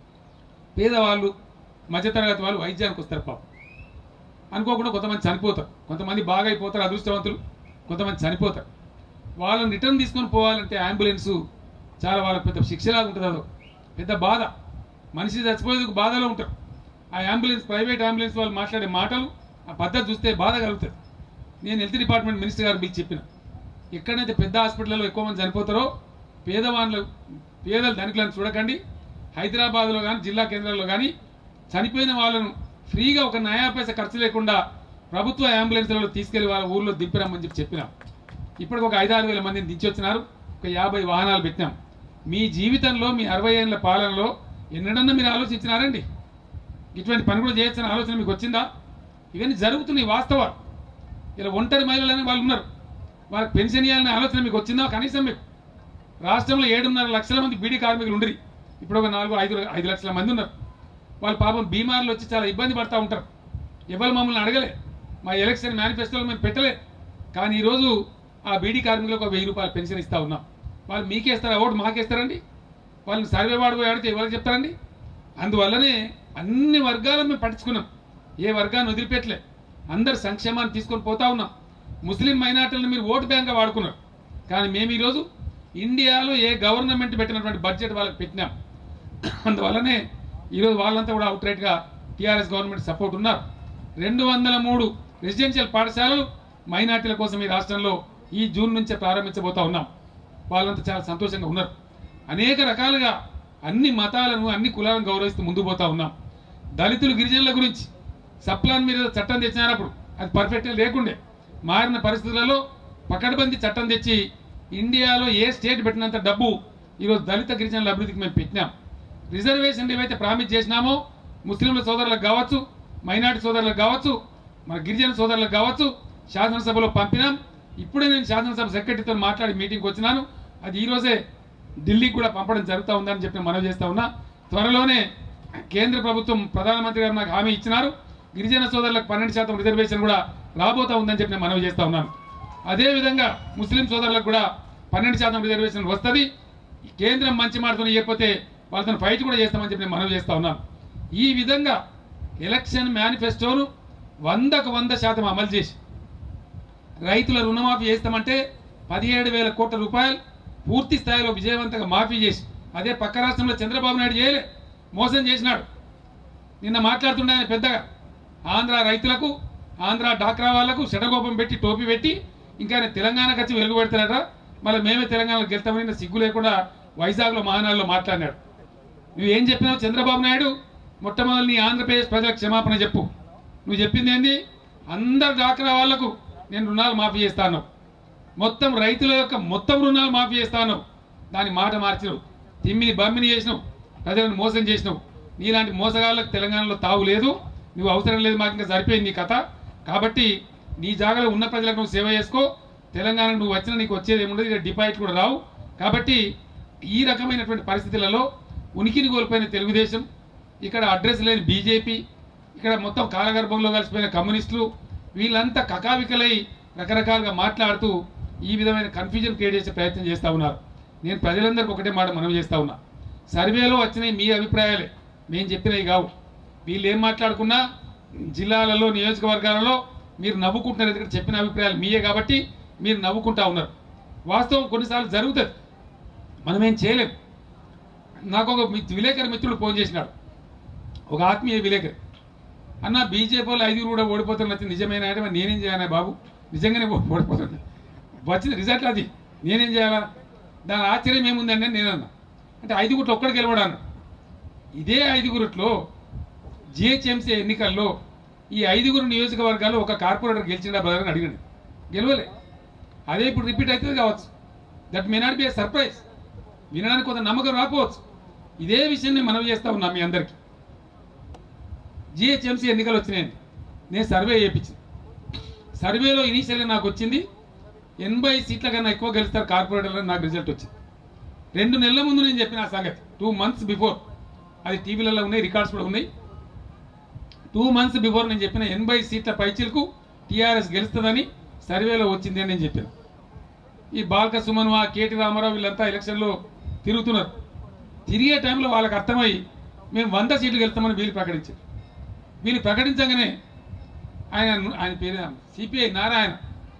పేదవాళ్ళు మధ్యతరగతి వాళ్ళు వైద్యానికి వస్తారు పాపం అనుకోకుండా కొంతమంది చనిపోతారు కొంతమంది బాగా అయిపోతారు అదృష్టవంతులు కొంతమంది చనిపోతారు వాళ్ళని రిటర్న్ తీసుకొని పోవాలంటే అంబులెన్స్ చాలా వాళ్ళకి పెద్ద శిక్షలాగా ఉంటుంది అదో పెద్ద బాధ మనిషి చచ్చిపోయేందుకు బాధలో ఉంటారు ఆ అంబులెన్స్ ప్రైవేట్ అంబులెన్స్ వాళ్ళు మాట్లాడే మాటలు ఆ పద్ధతి చూస్తే బాధ కలుగుతుంది నేను హెల్త్ డిపార్ట్మెంట్ మినిస్టర్ గారికి పిలిచి చెప్పిన ఎక్కడైతే పెద్ద హాస్పిటల్లో ఎక్కువ మంది చనిపోతారో పేదవాళ్ళు పేదలు ధనికులను చూడకండి హైదరాబాద్లో కానీ జిల్లా కేంద్రాల్లో కానీ చనిపోయిన వాళ్ళను ఫ్రీగా ఒక నయా పైసా ఖర్చు లేకుండా ప్రభుత్వ అంబులెన్స్లలో తీసుకెళ్లి వాళ్ళ ఊర్లో దింపిరమ్మని చెప్పి చెప్పినాం ఇప్పటికి ఒక ఐదారు వేల మందిని దించి వచ్చినారు ఒక యాభై వాహనాలు పెట్టినాం మీ జీవితంలో మీ అరవై ఏళ్ళ పాలనలో ఎన్నడన్నా మీరు ఆలోచించినారండి ఇటువంటి పని కూడా చేయొచ్చని ఆలోచన మీకు వచ్చిందా ఇవన్నీ జరుగుతున్నాయి వాస్తవాలు ఇలా ఒంటరి మహిళలు అనే వాళ్ళు ఉన్నారు వాళ్ళకి పెన్షన్ ఇవ్వాలనే ఆలోచన మీకు వచ్చిందా కనీసం మీకు రాష్ట్రంలో ఏడున్నర లక్షల మంది బీడీ కార్మికులు ఉండరు ఇప్పుడు ఒక నాలుగు ఐదు ఐదు లక్షల మంది ఉన్నారు వాళ్ళు పాపం బీమార్లు వచ్చి చాలా ఇబ్బంది పడతా ఉంటారు ఎవరు మమ్మల్ని అడగలే మా ఎలక్షన్ మేనిఫెస్టోలో మేము పెట్టలే కానీ ఈరోజు ఆ బీడీ కార్మికులకు ఒక వెయ్యి రూపాయలు పెన్షన్ ఇస్తా ఉన్నాం వాళ్ళు మీకేస్తారా ఓటు మాకేస్తారండి వాళ్ళని సర్వే వాడు పోయి అడిగితే ఎవరికి చెప్తారండి అందువల్లనే అన్ని వర్గాలను మేము పట్టించుకున్నాం ఏ వర్గాన్ని వదిలిపెట్టలే అందరు సంక్షేమాన్ని తీసుకొని పోతా ఉన్నాం ముస్లిం మైనార్టీలను మీరు ఓటు బ్యాంక్గా వాడుకున్నారు కానీ మేము ఈరోజు ఇండియాలో ఏ గవర్నమెంట్ పెట్టినటువంటి బడ్జెట్ వాళ్ళకి పెట్టినాం అందువల్లనే ఈరోజు వాళ్ళంతా కూడా అవుట్ రైట్గా టీఆర్ఎస్ గవర్నమెంట్ సపోర్ట్ ఉన్నారు రెండు వందల మూడు రెసిడెన్షియల్ పాఠశాలలు మైనార్టీల కోసం ఈ రాష్ట్రంలో ఈ జూన్ నుంచే ప్రారంభించబోతా ఉన్నాం వాళ్ళంతా చాలా సంతోషంగా ఉన్నారు అనేక రకాలుగా అన్ని మతాలను అన్ని కులాలను గౌరవిస్తూ ముందుకు పోతా ఉన్నాం దళితులు గిరిజనుల గురించి సప్లాన్ మీద చట్టం తెచ్చినారు అప్పుడు అది పర్ఫెక్ట్గా లేకుండే మారిన పరిస్థితులలో పకడ్బందీ చట్టం తెచ్చి ఇండియాలో ఏ స్టేట్ పెట్టినంత డబ్బు ఈరోజు దళిత గిరిజనుల అభివృద్ధికి మేము పెట్టినాం రిజర్వేషన్లు ఏవైతే ప్రామిస్ చేసినామో ముస్లింల సోదరులకు కావచ్చు మైనార్టీ సోదరులకు కావచ్చు మన గిరిజన సోదరులకు కావచ్చు శాసనసభలో పంపినాం ఇప్పుడే నేను శాసనసభ సెక్రటరీతో మాట్లాడి మీటింగ్కి వచ్చినాను అది ఈరోజే ఢిల్లీకి కూడా పంపడం జరుగుతూ ఉందని చెప్పి మనవి చేస్తా ఉన్నా త్వరలోనే కేంద్ర ప్రభుత్వం ప్రధానమంత్రి గారు నాకు హామీ ఇచ్చినారు గిరిజన సోదరులకు పన్నెండు శాతం రిజర్వేషన్ కూడా రాబోతా ఉందని చెప్పి నేను మనవి చేస్తా ఉన్నాను అదేవిధంగా ముస్లిం సోదరులకు కూడా పన్నెండు శాతం రిజర్వేషన్ వస్తుంది కేంద్రం మంచి మాటతో ఇవ్వకపోతే వాళ్ళతో ఫైట్ కూడా చేస్తామని చెప్పి నేను మనవి చేస్తా ఉన్నాను ఈ విధంగా ఎలక్షన్ మేనిఫెస్టోను వందకు వంద శాతం అమలు చేసి రైతుల రుణమాఫీ చేస్తామంటే పదిహేడు వేల కోట్ల రూపాయలు పూర్తి స్థాయిలో విజయవంతంగా మాఫీ చేసి అదే పక్క రాష్ట్రంలో చంద్రబాబు నాయుడు చేయలే మోసం చేసినాడు నిన్న మాట్లాడుతుండే ఆయన పెద్దగా ఆంధ్ర రైతులకు ఆంధ్ర డాక్రా వాళ్లకు శటగోపం పెట్టి టోపీ పెట్టి ఇంకా ఆయన తెలంగాణకు వచ్చి వెలుగు పెడతాడట మళ్ళీ మేమే తెలంగాణలో గెలుతామని నిన్న సిగ్గు లేకుండా వైజాగ్లో మహానాడులో మాట్లాడినాడు నువ్వు ఏం చెప్పినావు చంద్రబాబు నాయుడు మొట్టమొదటి నీ ఆంధ్రప్రదేశ్ ప్రజలకు క్షమాపణ చెప్పు నువ్వు చెప్పింది ఏంది అందరు డాక్రా వాళ్లకు నేను రుణాలు మాఫీ చేస్తాను మొత్తం రైతుల యొక్క మొత్తం రుణాలు మాఫీ చేస్తాను దాని మాట మార్చినావు తిమ్మిని బమ్మిని చేసినావు ప్రజలను మోసం చేసినావు నీలాంటి మోసగాళ్ళకు తెలంగాణలో తావు లేదు నువ్వు అవసరం లేదు మాకు ఇంకా సరిపోయింది నీ కథ కాబట్టి నీ జాగాలో ఉన్న ప్రజలకు నువ్వు సేవ చేసుకో తెలంగాణ నువ్వు వచ్చినా నీకు వచ్చేది ఏముండదు ఇక్కడ డిపాజిట్ కూడా రావు కాబట్టి ఈ రకమైనటువంటి పరిస్థితులలో ఉనికిని కోల్పోయిన తెలుగుదేశం ఇక్కడ అడ్రస్ లేని బీజేపీ ఇక్కడ మొత్తం కాలగర్భంలో కలిసిపోయిన కమ్యూనిస్టులు వీళ్ళంతా కకావికలై రకరకాలుగా మాట్లాడుతూ ఈ విధమైన కన్ఫ్యూజన్ క్రియేట్ చేసే ప్రయత్నం చేస్తూ ఉన్నారు నేను ప్రజలందరికీ ఒకటే మాట మనం చేస్తా ఉన్నా సర్వేలో వచ్చినాయి మీ అభిప్రాయాలే మేము చెప్పినవి కావు వీళ్ళు ఏం మాట్లాడుకున్నా జిల్లాలలో నియోజకవర్గాలలో మీరు నవ్వుకుంటున్నారు ఎందుకంటే చెప్పిన అభిప్రాయాలు మీయే కాబట్టి మీరు నవ్వుకుంటా ఉన్నారు వాస్తవం కొన్నిసార్లు జరుగుతుంది మనమేం చేయలేం నాకు ఒక మిత్- విలేకరి మిత్రుడు ఫోన్ చేసినాడు ఒక ఆత్మీయ విలేకరి అన్న బీజేపీ వాళ్ళు ఐదుగురు కూడా ఓడిపోతున్న నచ్చింది నిజమేనా అంటే మరి నేనేం చేయాలా బాబు నిజంగానే ఓ- ఓడిపోతుంది వచ్చింది రిజల్ట్ అది నేనేం చేయాలా దాని ఆశ్చర్యం ఏముందండి అని నేను అన్నా అంటే ఐదుగురిలో ఒక్కడికి గెలవడాను ఇదే ఐదుగురిట్లో జిహెచ్ఎంసీ ఎన్నికల్లో ఈ ఐదుగురు నియోజకవర్గాల్లో ఒక కార్పొరేటర్ గెలిచిండా బ్రదర్ అని అడిగాడు గెలవలే అదే ఇప్పుడు రిపీట్ అవుతుంది కావచ్చు that may not be a surprise వినడానికి కొంత నమ్మకం రాకపోవచ్చు ఇదే విషయం నేను మనవి చేస్తా ఉన్నా మీ అందరికీ జిహెచ్ఎంసీ ఎన్నికలు వచ్చినాయండి నేను సర్వే చేయించింది సర్వేలో ఇనీషియల్గా నాకు వచ్చింది ఎనభై సీట్ల కన్నా ఎక్కువ గెలుస్తారు కార్పొరేటర్లు నాకు రిజల్ట్ వచ్చింది రెండు నెలల ముందు నేను చెప్పిన ఆ సంగతి టూ మంత్స్ బిఫోర్ అది టీవీలలో ఉన్నాయి రికార్డ్స్ కూడా ఉన్నాయి టూ మంత్స్ బిఫోర్ నేను చెప్పిన ఎనభై సీట్ల పైచిలకు టీఆర్ఎస్ గెలుస్తుందని సర్వేలో వచ్చింది అని నేను చెప్పాను ఈ బాల్క సుమన్ ఆ కేటీ రామారావు వీళ్ళంతా ఎలక్షన్లో తిరుగుతున్నారు తిరిగే టైంలో వాళ్ళకి అర్థమై మేము వంద సీట్లు గెలుస్తామని వీళ్ళు ప్రకటించారు వీళ్ళు ప్రకటించగానే ఆయన ఆయన పేరు సిపిఐ నారాయణ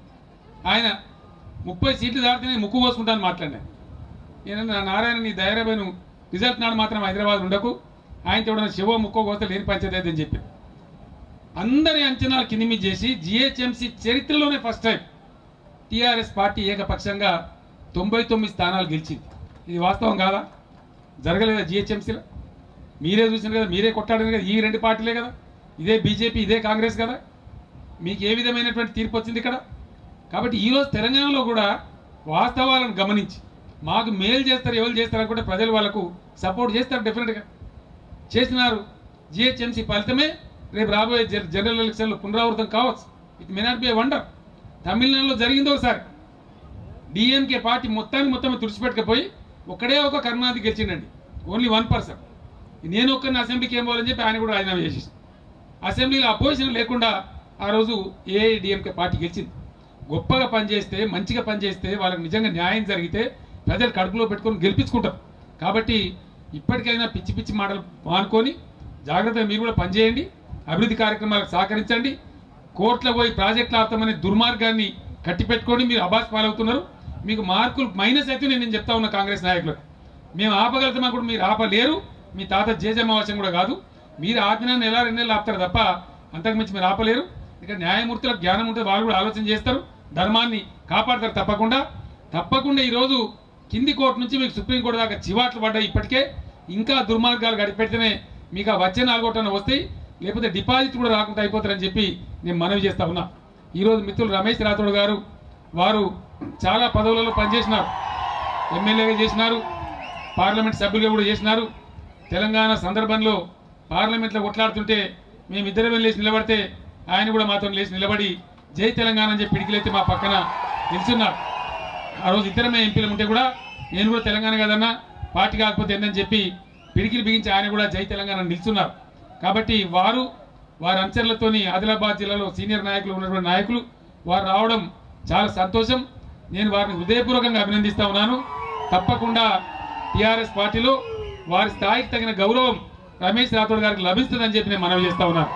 ఆయన ముప్పై సీట్లు దాటితే ముక్కు కోసుకుంటాను మాట్లాడినా నేను నా నారాయణ నీ ధైర్యమైన రిజల్ట్ నాడు మాత్రం హైదరాబాద్ ఉండకు ఆయన చూడని శివ ముక్కో కోస్తే లేని పంచాయతీ అని చెప్పి అందరి అంచనాలు కింది మీద చేసి జిహెచ్ఎంసీ చరిత్రలోనే ఫస్ట్ టైం టీఆర్ఎస్ పార్టీ ఏకపక్షంగా తొంభై తొమ్మిది స్థానాలు గెలిచింది ఇది వాస్తవం కాదా జరగలేదా జిహెచ్ఎంసీలో మీరే చూసిన కదా మీరే కొట్టాడని కదా ఈ రెండు పార్టీలే కదా ఇదే బీజేపీ ఇదే కాంగ్రెస్ కదా మీకు ఏ విధమైనటువంటి తీర్పు వచ్చింది ఇక్కడ కాబట్టి ఈరోజు తెలంగాణలో కూడా వాస్తవాలను గమనించి మాకు మేలు చేస్తారు ఎవరు చేస్తారు అనుకుంటే ప్రజలు వాళ్ళకు సపోర్ట్ చేస్తారు డెఫినెట్గా చేసినారు జిహెచ్ఎంసీ ఫలితమే రేపు రాబోయే జన- జనరల్ ఎలక్షన్లో పునరావృతం కావచ్చు it may not be wonder తమిళనాడులో జరిగింది ఒకసారి డిఎంకే పార్టీ మొత్తాన్ని మొత్తం తుడిచిపెట్టకపోయి ఒకడే ఒక కరుణాది గెలిచిండండి ఓన్లీ వన్ పర్సన్ నేను ఒక్కరిని అసెంబ్లీకి ఏం పోవాలని చెప్పి ఆయన కూడా రాజీనామా చేసేసి అసెంబ్లీలో అపోజిషన్ లేకుండా ఆ రోజు ఏఐడిఎంకే పార్టీ గెలిచింది గొప్పగా పనిచేస్తే మంచిగా పనిచేస్తే వాళ్ళకి నిజంగా న్యాయం జరిగితే ప్రజలు కడుపులో పెట్టుకొని గెలిపించుకుంటారు కాబట్టి ఇప్పటికైనా పిచ్చి పిచ్చి మాటలు మానుకొని జాగ్రత్తగా మీరు కూడా పనిచేయండి అభివృద్ధి కార్యక్రమాలకు సహకరించండి కోర్టులో పోయి ప్రాజెక్టులు ఆపుతామనే దుర్మార్గాన్ని కట్టిపెట్టుకొని మీరు అబాస్ పాలవుతున్నారు మీకు మార్కులు మైనస్ అయితే నేను చెప్తా ఉన్నా కాంగ్రెస్ నాయకులకు మేము ఆపగలుగుతామా కూడా మీరు ఆపలేరు మీ తాత జేజమావాసం కూడా కాదు మీరు ఆపిన నెల రెండు నెలలు ఆపుతారు తప్ప అంతకుమించి మీరు ఆపలేరు ఇక న్యాయమూర్తులకు జ్ఞానం ఉంటుంది వాళ్ళు కూడా ఆలోచన చేస్తారు ధర్మాన్ని కాపాడతారు తప్పకుండా తప్పకుండా ఈరోజు కింది కోర్టు నుంచి మీకు సుప్రీంకోర్టు దాకా చివాట్లు పడ్డాయి ఇప్పటికే ఇంకా దుర్మార్గాలు గడిపెడితేనే మీకు ఆ వచ్చే నాలుగోటన వస్తాయి లేకపోతే డిపాజిట్ కూడా రాకుండా అయిపోతారని చెప్పి నేను మనవి చేస్తా ఉన్నా ఈరోజు మిత్రులు రమేష్ రాథోడ్ గారు వారు చాలా పదవులలో పనిచేసినారు ఎమ్మెల్యేగా చేసినారు పార్లమెంట్ సభ్యులుగా కూడా చేసినారు తెలంగాణ సందర్భంలో పార్లమెంట్లో కొట్లాడుతుంటే మేమిద్దరం లేచి నిలబడితే ఆయన కూడా మాతో లేచి నిలబడి జై తెలంగాణ అని చెప్పి పిడికిలైతే మా పక్కన నిల్చున్నారు ఆ రోజు ఇద్దరమే ఎంపీలు ఉంటే కూడా నేను కూడా తెలంగాణ కదన్నా పార్టీ కాకపోతే ఏందని చెప్పి పిడికిలు బిగించి ఆయన కూడా జై తెలంగాణ నిల్చున్నారు కాబట్టి వారు వారి అంచనలతోని ఆదిలాబాద్ జిల్లాలో సీనియర్ నాయకులు ఉన్నటువంటి నాయకులు వారు రావడం చాలా సంతోషం నేను వారిని హృదయపూర్వకంగా అభినందిస్తా ఉన్నాను తప్పకుండా టీఆర్ఎస్ పార్టీలో వారి స్థాయికి తగిన గౌరవం రమేష్ రాథోడ్ గారికి లభిస్తుందని చెప్పి నేను మనవి చేస్తా ఉన్నాను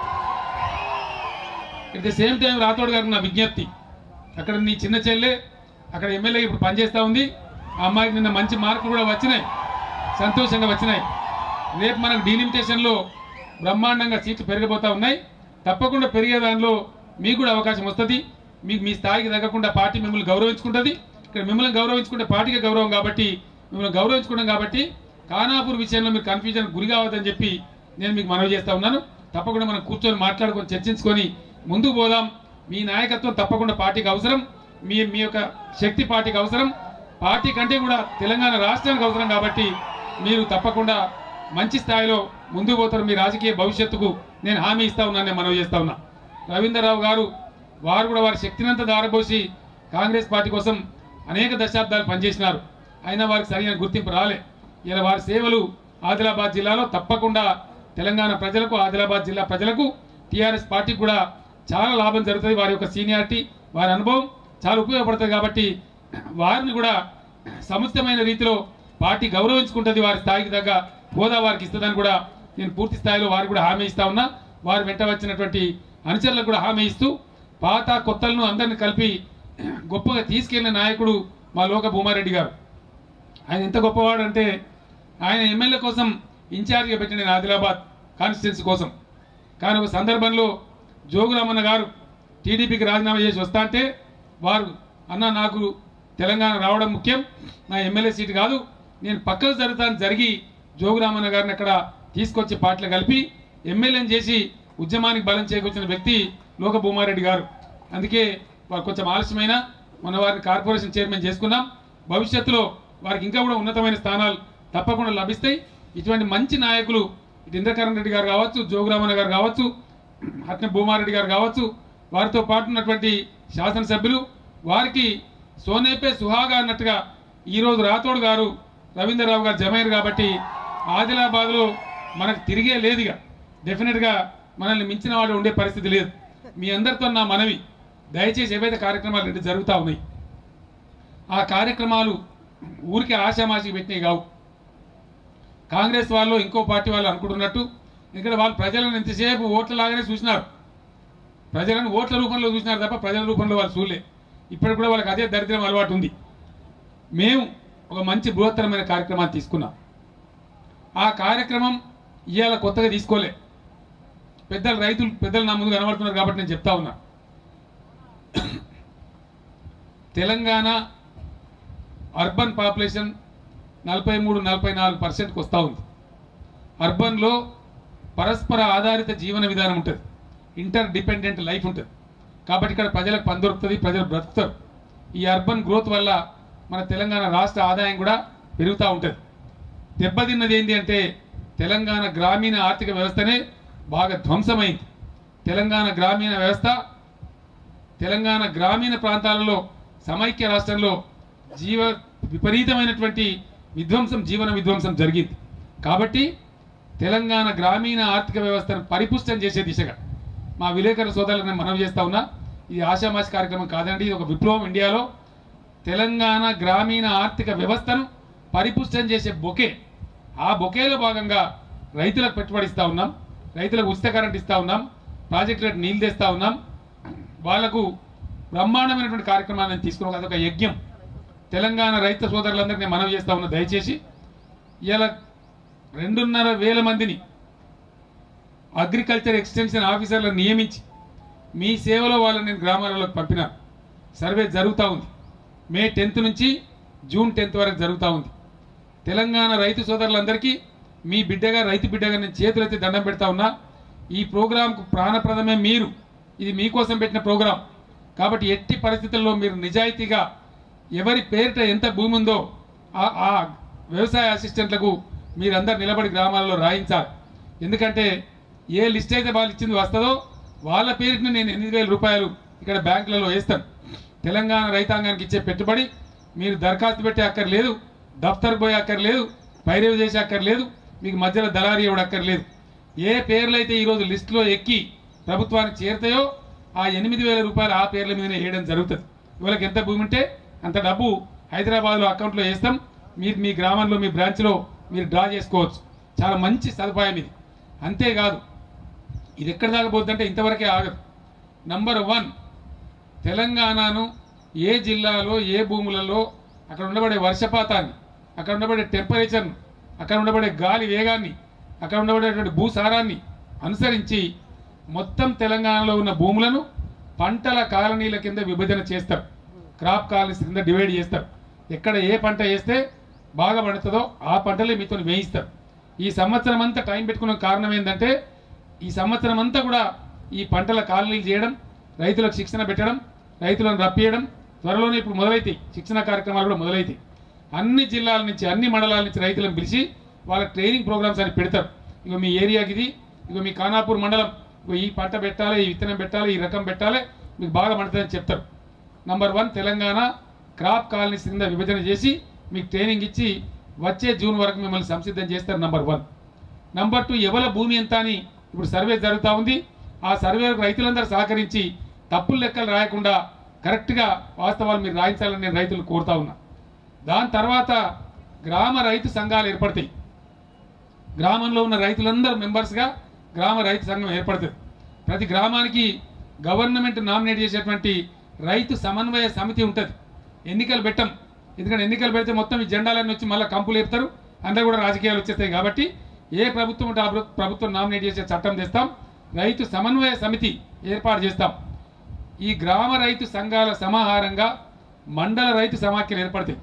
at the same time Rathod గారికి నా విజ్ఞప్తి అక్కడ నీ చిన్న చెల్లె అక్కడ ఎమ్మెల్యే ఇప్పుడు పనిచేస్తూ ఉంది ఆ అమ్మాయికి నిన్న మంచి మార్కులు కూడా వచ్చినాయి సంతోషంగా వచ్చినాయి రేపు మనకు డీలిమిటేషన్లో బ్రహ్మాండంగా సీట్లు పెరిగిపోతూ ఉన్నాయి తప్పకుండా పెరిగే దానిలో మీకు కూడా అవకాశం వస్తుంది మీకు మీ స్థాయికి తగ్గకుండా పార్టీ మిమ్మల్ని గౌరవించుకుంటుంది ఇక్కడ మిమ్మల్ని గౌరవించుకుంటే పార్టీకి గౌరవం కాబట్టి మిమ్మల్ని గౌరవించుకుంటాం కాబట్టి ఖానాపూర్ విషయంలో మీరు కన్ఫ్యూజన్ గురి కావద్దని చెప్పి నేను మీకు మనవి చేస్తా ఉన్నాను తప్పకుండా మనం కూర్చొని మాట్లాడుకొని చర్చించుకొని ముందుకు పోదాం మీ నాయకత్వం తప్పకుండా పార్టీకి అవసరం మీ మీ యొక్క శక్తి పార్టీకి అవసరం పార్టీ కంటే కూడా తెలంగాణ రాష్ట్రానికి అవసరం కాబట్టి మీరు తప్పకుండా మంచి స్థాయిలో ముందుకు పోతారు మీ రాజకీయ భవిష్యత్తుకు నేను హామీ ఇస్తా ఉన్నాను నేను మనవి చేస్తా ఉన్నా రవీంద్రరావు గారు వారు కూడా వారి శక్తినంతా దారబోసి కాంగ్రెస్ పార్టీ కోసం అనేక దశాబ్దాలు పనిచేసినారు అయినా వారికి సరైన గుర్తింపు రాలే ఇలా వారి సేవలు ఆదిలాబాద్ జిల్లాలో తప్పకుండా తెలంగాణ ప్రజలకు ఆదిలాబాద్ జిల్లా ప్రజలకు టీఆర్ఎస్ పార్టీకి కూడా చాలా లాభం జరుగుతుంది వారి యొక్క సీనియారిటీ వారి అనుభవం చాలా ఉపయోగపడుతుంది కాబట్టి వారిని కూడా సముచితమైన రీతిలో పార్టీ గౌరవించుకుంటుంది వారి స్థాయికి తగ్గ హోదా వారికి ఇస్తుందని కూడా నేను పూర్తి స్థాయిలో వారికి కూడా హామీ ఇస్తా ఉన్నా వారు వెంట వచ్చినటువంటి అనుచరులకు కూడా హామీ ఇస్తూ పాత కొత్తలను అందరిని కలిపి గొప్పగా తీసుకెళ్లిన నాయకుడు మా లోక భూమారెడ్డి గారు ఆయన ఎంత గొప్పవాడు అంటే ఆయన ఎమ్మెల్యే కోసం ఇన్ఛార్జిగా పెట్టిన నేను ఆదిలాబాద్ కాన్స్టిట్యున్సీ కోసం కానీ ఒక సందర్భంలో జోగురామన్న గారు టీడీపీకి రాజీనామా చేసి వస్తా అంటే వారు అన్న నాకు తెలంగాణ రావడం ముఖ్యం నా ఎమ్మెల్యే సీటు కాదు నేను పక్కకు జరుగుతాను జరిగి జోగురామన్న గారిని అక్కడ తీసుకొచ్చి పార్టీలో కలిపి ఎమ్మెల్యేని చేసి ఉద్యమానికి బలం చేకూర్చిన వ్యక్తి లోక భూమారెడ్డి గారు అందుకే వారు కొంచెం ఆలస్యమైన మన వారిని కార్పొరేషన్ చైర్మన్ చేసుకున్నాం భవిష్యత్తులో వారికి ఇంకా కూడా ఉన్నతమైన స్థానాలు తప్పకుండా లభిస్తాయి ఇటువంటి మంచి నాయకులు ఇటు ఇంద్రకరణ్ రెడ్డి గారు కావచ్చు జోగురామన్న గారు కావచ్చు అట్నే భూమారెడ్డి గారు కావచ్చు వారితో పాటు ఉన్నటువంటి శాసనసభ్యులు వారికి సోనేపే సుహాగా అన్నట్టుగా ఈరోజు రాథోడ్ గారు రవీంద్రరావు గారు జమైరు కాబట్టి ఆదిలాబాద్లో మనకు తిరిగే లేదు ఇక డెఫినెట్గా మనల్ని మించిన వాడు ఉండే పరిస్థితి లేదు మీ అందరితో నా మనవి దయచేసి ఏవైతే కార్యక్రమాలు రెండు జరుగుతూ ఉన్నాయి ఆ కార్యక్రమాలు ఊరికి ఆశామాషికి పెట్టినవి కావు కాంగ్రెస్ వాళ్ళు ఇంకో పార్టీ వాళ్ళు అనుకుంటున్నట్టు ఇక్కడ వాళ్ళు ప్రజలను ఎంతసేపు ఓట్ల లాగానే చూసినారు ప్రజలను ఓట్ల రూపంలో చూసినారు తప్ప ప్రజల రూపంలో వాళ్ళు చూడలే ఇప్పటికి కూడా వాళ్ళకి అదే దరిద్రం అలవాటు ఉంది మేము ఒక మంచి బృహత్తరమైన కార్యక్రమాన్ని తీసుకున్నాం ఆ కార్యక్రమం ఇవాళ కొత్తగా తీసుకోలే పెద్దలు రైతులు పెద్దలు నా ముందు కనబడుతున్నారు కాబట్టి నేను చెప్తా ఉన్నా తెలంగాణ అర్బన్ పాపులేషన్ నలభై మూడు నలభై నాలుగు పర్సెంట్కి వస్తూ ఉంది అర్బన్లో పరస్పర ఆధారిత జీవన విధానం ఉంటుంది ఇంటర్ డిపెండెంట్ లైఫ్ ఉంటుంది కాబట్టి ఇక్కడ ప్రజలకు పని దొరుకుతుంది ప్రజలు బ్రతుకుతారు ఈ అర్బన్ గ్రోత్ వల్ల మన తెలంగాణ రాష్ట్ర ఆదాయం కూడా పెరుగుతూ ఉంటుంది దెబ్బతిన్నది ఏంటి అంటే తెలంగాణ గ్రామీణ ఆర్థిక వ్యవస్థనే బాగా ధ్వంసమైంది తెలంగాణ గ్రామీణ వ్యవస్థ తెలంగాణ గ్రామీణ ప్రాంతాలలో సమైక్య రాష్ట్రంలో జీవ విపరీతమైనటువంటి విధ్వంసం జీవన విధ్వంసం జరిగింది కాబట్టి తెలంగాణ గ్రామీణ ఆర్థిక వ్యవస్థను పరిపుష్టం చేసే దిశగా మా విలేకరుల సోదరులకు నేను మనవి చేస్తా ఉన్నా ఇది ఆషామాషి కార్యక్రమం కాదండి ఇది ఒక విప్లవం ఇండియాలో తెలంగాణ గ్రామీణ ఆర్థిక వ్యవస్థను పరిపుష్టం చేసే బొకే ఆ బొకేలో భాగంగా రైతులకు పెట్టుబడి ఇస్తా ఉన్నాం రైతులకు ఉచిత కరెంట్ ఇస్తా ఉన్నాం ప్రాజెక్టులకు నీళ్ళు తెస్తా ఉన్నాం వాళ్లకు బ్రహ్మాండమైనటువంటి కార్యక్రమాన్ని తీసుకున్నాం అదొక యజ్ఞం తెలంగాణ రైతు సోదరులందరినీ మనవి చేస్తా ఉన్నా దయచేసి ఇలా రెండున్నర వేల మందిని అగ్రికల్చర్ ఎక్స్టెన్షన్ ఆఫీసర్లను నియమించి మీ సేవలో వాళ్ళని నేను గ్రామాలలోకి పంపినాను సర్వే జరుగుతూ ఉంది మే టెన్త్ నుంచి జూన్ టెన్త్ వరకు జరుగుతూ ఉంది తెలంగాణ రైతు సోదరులందరికీ మీ బిడ్డగా రైతు బిడ్డగా నేను చేతులెత్తి దండం పెడతా ఉన్నా ఈ ప్రోగ్రాంకు ప్రాణప్రదమే మీరు ఇది మీకోసం పెట్టిన ప్రోగ్రాం కాబట్టి ఎట్టి పరిస్థితుల్లో మీరు నిజాయితీగా ఎవరి పేరిట ఎంత భూమి ఉందో ఆ ఆ వ్యవసాయ అసిస్టెంట్లకు మీరందరు నిలబడి గ్రామాల్లో రాయించాలి ఎందుకంటే ఏ లిస్ట్ అయితే వాళ్ళు ఇచ్చింది వస్తుందో వాళ్ళ పేరిట నేను ఎనిమిది వేల రూపాయలు ఇక్కడ బ్యాంకులలో వేస్తాను తెలంగాణ రైతాంగానికి ఇచ్చే పెట్టుబడి మీరు దరఖాస్తు పెట్టే అక్కర్లేదు దఫ్తర్ పోయే అక్కర్లేదు పైరవి చేసే అక్కర్లేదు మీకు మధ్యలో దళారీ ఇవ్వడం అక్కర్లేదు ఏ పేర్లు అయితే ఈరోజు లిస్టులో ఎక్కి ప్రభుత్వానికి చేరుతాయో ఆ ఎనిమిది వేల రూపాయలు ఆ పేర్ల మీదనే వేయడం జరుగుతుంది ఇవాళకి ఎంత భూమి ఉంటే అంత డబ్బు హైదరాబాద్లో అకౌంట్లో వేస్తాం మీరు మీ గ్రామంలో మీ బ్రాంచ్లో మీరు డ్రా చేసుకోవచ్చు చాలా మంచి సదుపాయం ఇది అంతేకాదు ఇది ఎక్కడ దాకా పోతుందంటే ఇంతవరకే ఆగదు నంబర్ వన్ తెలంగాణను ఏ జిల్లాలో ఏ భూములలో అక్కడ ఉండబడే వర్షపాతాన్ని అక్కడ ఉండబడే టెంపరేచర్ను అక్కడ ఉండబడే గాలి వేగాన్ని అక్కడ ఉండబడేటువంటి భూసారాన్ని అనుసరించి మొత్తం తెలంగాణలో ఉన్న భూములను పంటల కాలనీల కింద విభజన చేస్తారు క్రాప్ కాలనీస్ కింద డివైడ్ చేస్తారు ఎక్కడ ఏ పంట వేస్తే బాగా పండుతుందో ఆ పంటలే మీతో వేయిస్తారు ఈ సంవత్సరం అంతా టైం పెట్టుకున్న కారణం ఏంటంటే ఈ సంవత్సరం అంతా కూడా ఈ పంటల కాలనీలు చేయడం రైతులకు శిక్షణ పెట్టడం రైతులను రప్పియడం త్వరలోనే ఇప్పుడు మొదలైతాయి శిక్షణ కార్యక్రమాలు కూడా మొదలైతాయి అన్ని జిల్లాల నుంచి అన్ని మండలాల నుంచి రైతులను పిలిచి వాళ్ళ ట్రైనింగ్ ప్రోగ్రామ్స్ అని పెడతారు ఇగో మీ ఏరియాకి ఇది ఇగో మీ ఖానాపూర్ మండలం ఇగో ఈ పంట పెట్టాలి ఈ విత్తనం పెట్టాలి ఈ రకం పెట్టాలి మీకు బాగా పండుతుందని చెప్తారు number one Telangana crop colonies కింద విభజన చేసి మీకు ట్రైనింగ్ ఇచ్చి వచ్చే జూన్ వరకు మిమ్మల్ని సంసిద్ధం చేస్తారు నంబర్ వన్ నంబర్ టూ ఎవల భూమి ఎంత అని ఇప్పుడు సర్వే జరుగుతూ ఉంది ఆ సర్వేలకు రైతులందరూ సహకరించి తప్పులు లెక్కలు రాయకుండా కరెక్ట్గా వాస్తవాలు మీరు రాయించాలని నేను రైతులు కోరుతా ఉన్నా దాని తర్వాత గ్రామ రైతు సంఘాలు ఏర్పడతాయి గ్రామంలో ఉన్న రైతులందరూ మెంబర్స్గా గ్రామ రైతు సంఘం ఏర్పడుతుంది ప్రతి గ్రామానికి గవర్నమెంట్ నామినేట్ చేసేటువంటి రైతు సమన్వయ సమితి ఉంటుంది ఎన్నికలు పెట్టం ఎందుకంటే ఎన్నికలు పెడితే మొత్తం ఈ జెండాలన్నీ వచ్చి మళ్ళీ కంపులు లేపుతారు అందరూ కూడా రాజకీయాలు వచ్చేస్తాయి కాబట్టి ఏ ప్రభుత్వం ఉంటే ఆ ప్ర- ప్రభుత్వం నామినేట్ చేసే చట్టం తెస్తాం రైతు సమన్వయ సమితి ఏర్పాటు చేస్తాం ఈ గ్రామ రైతు సంఘాల సమాహారంగా మండల రైతు సమాఖ్యలు ఏర్పడతాయి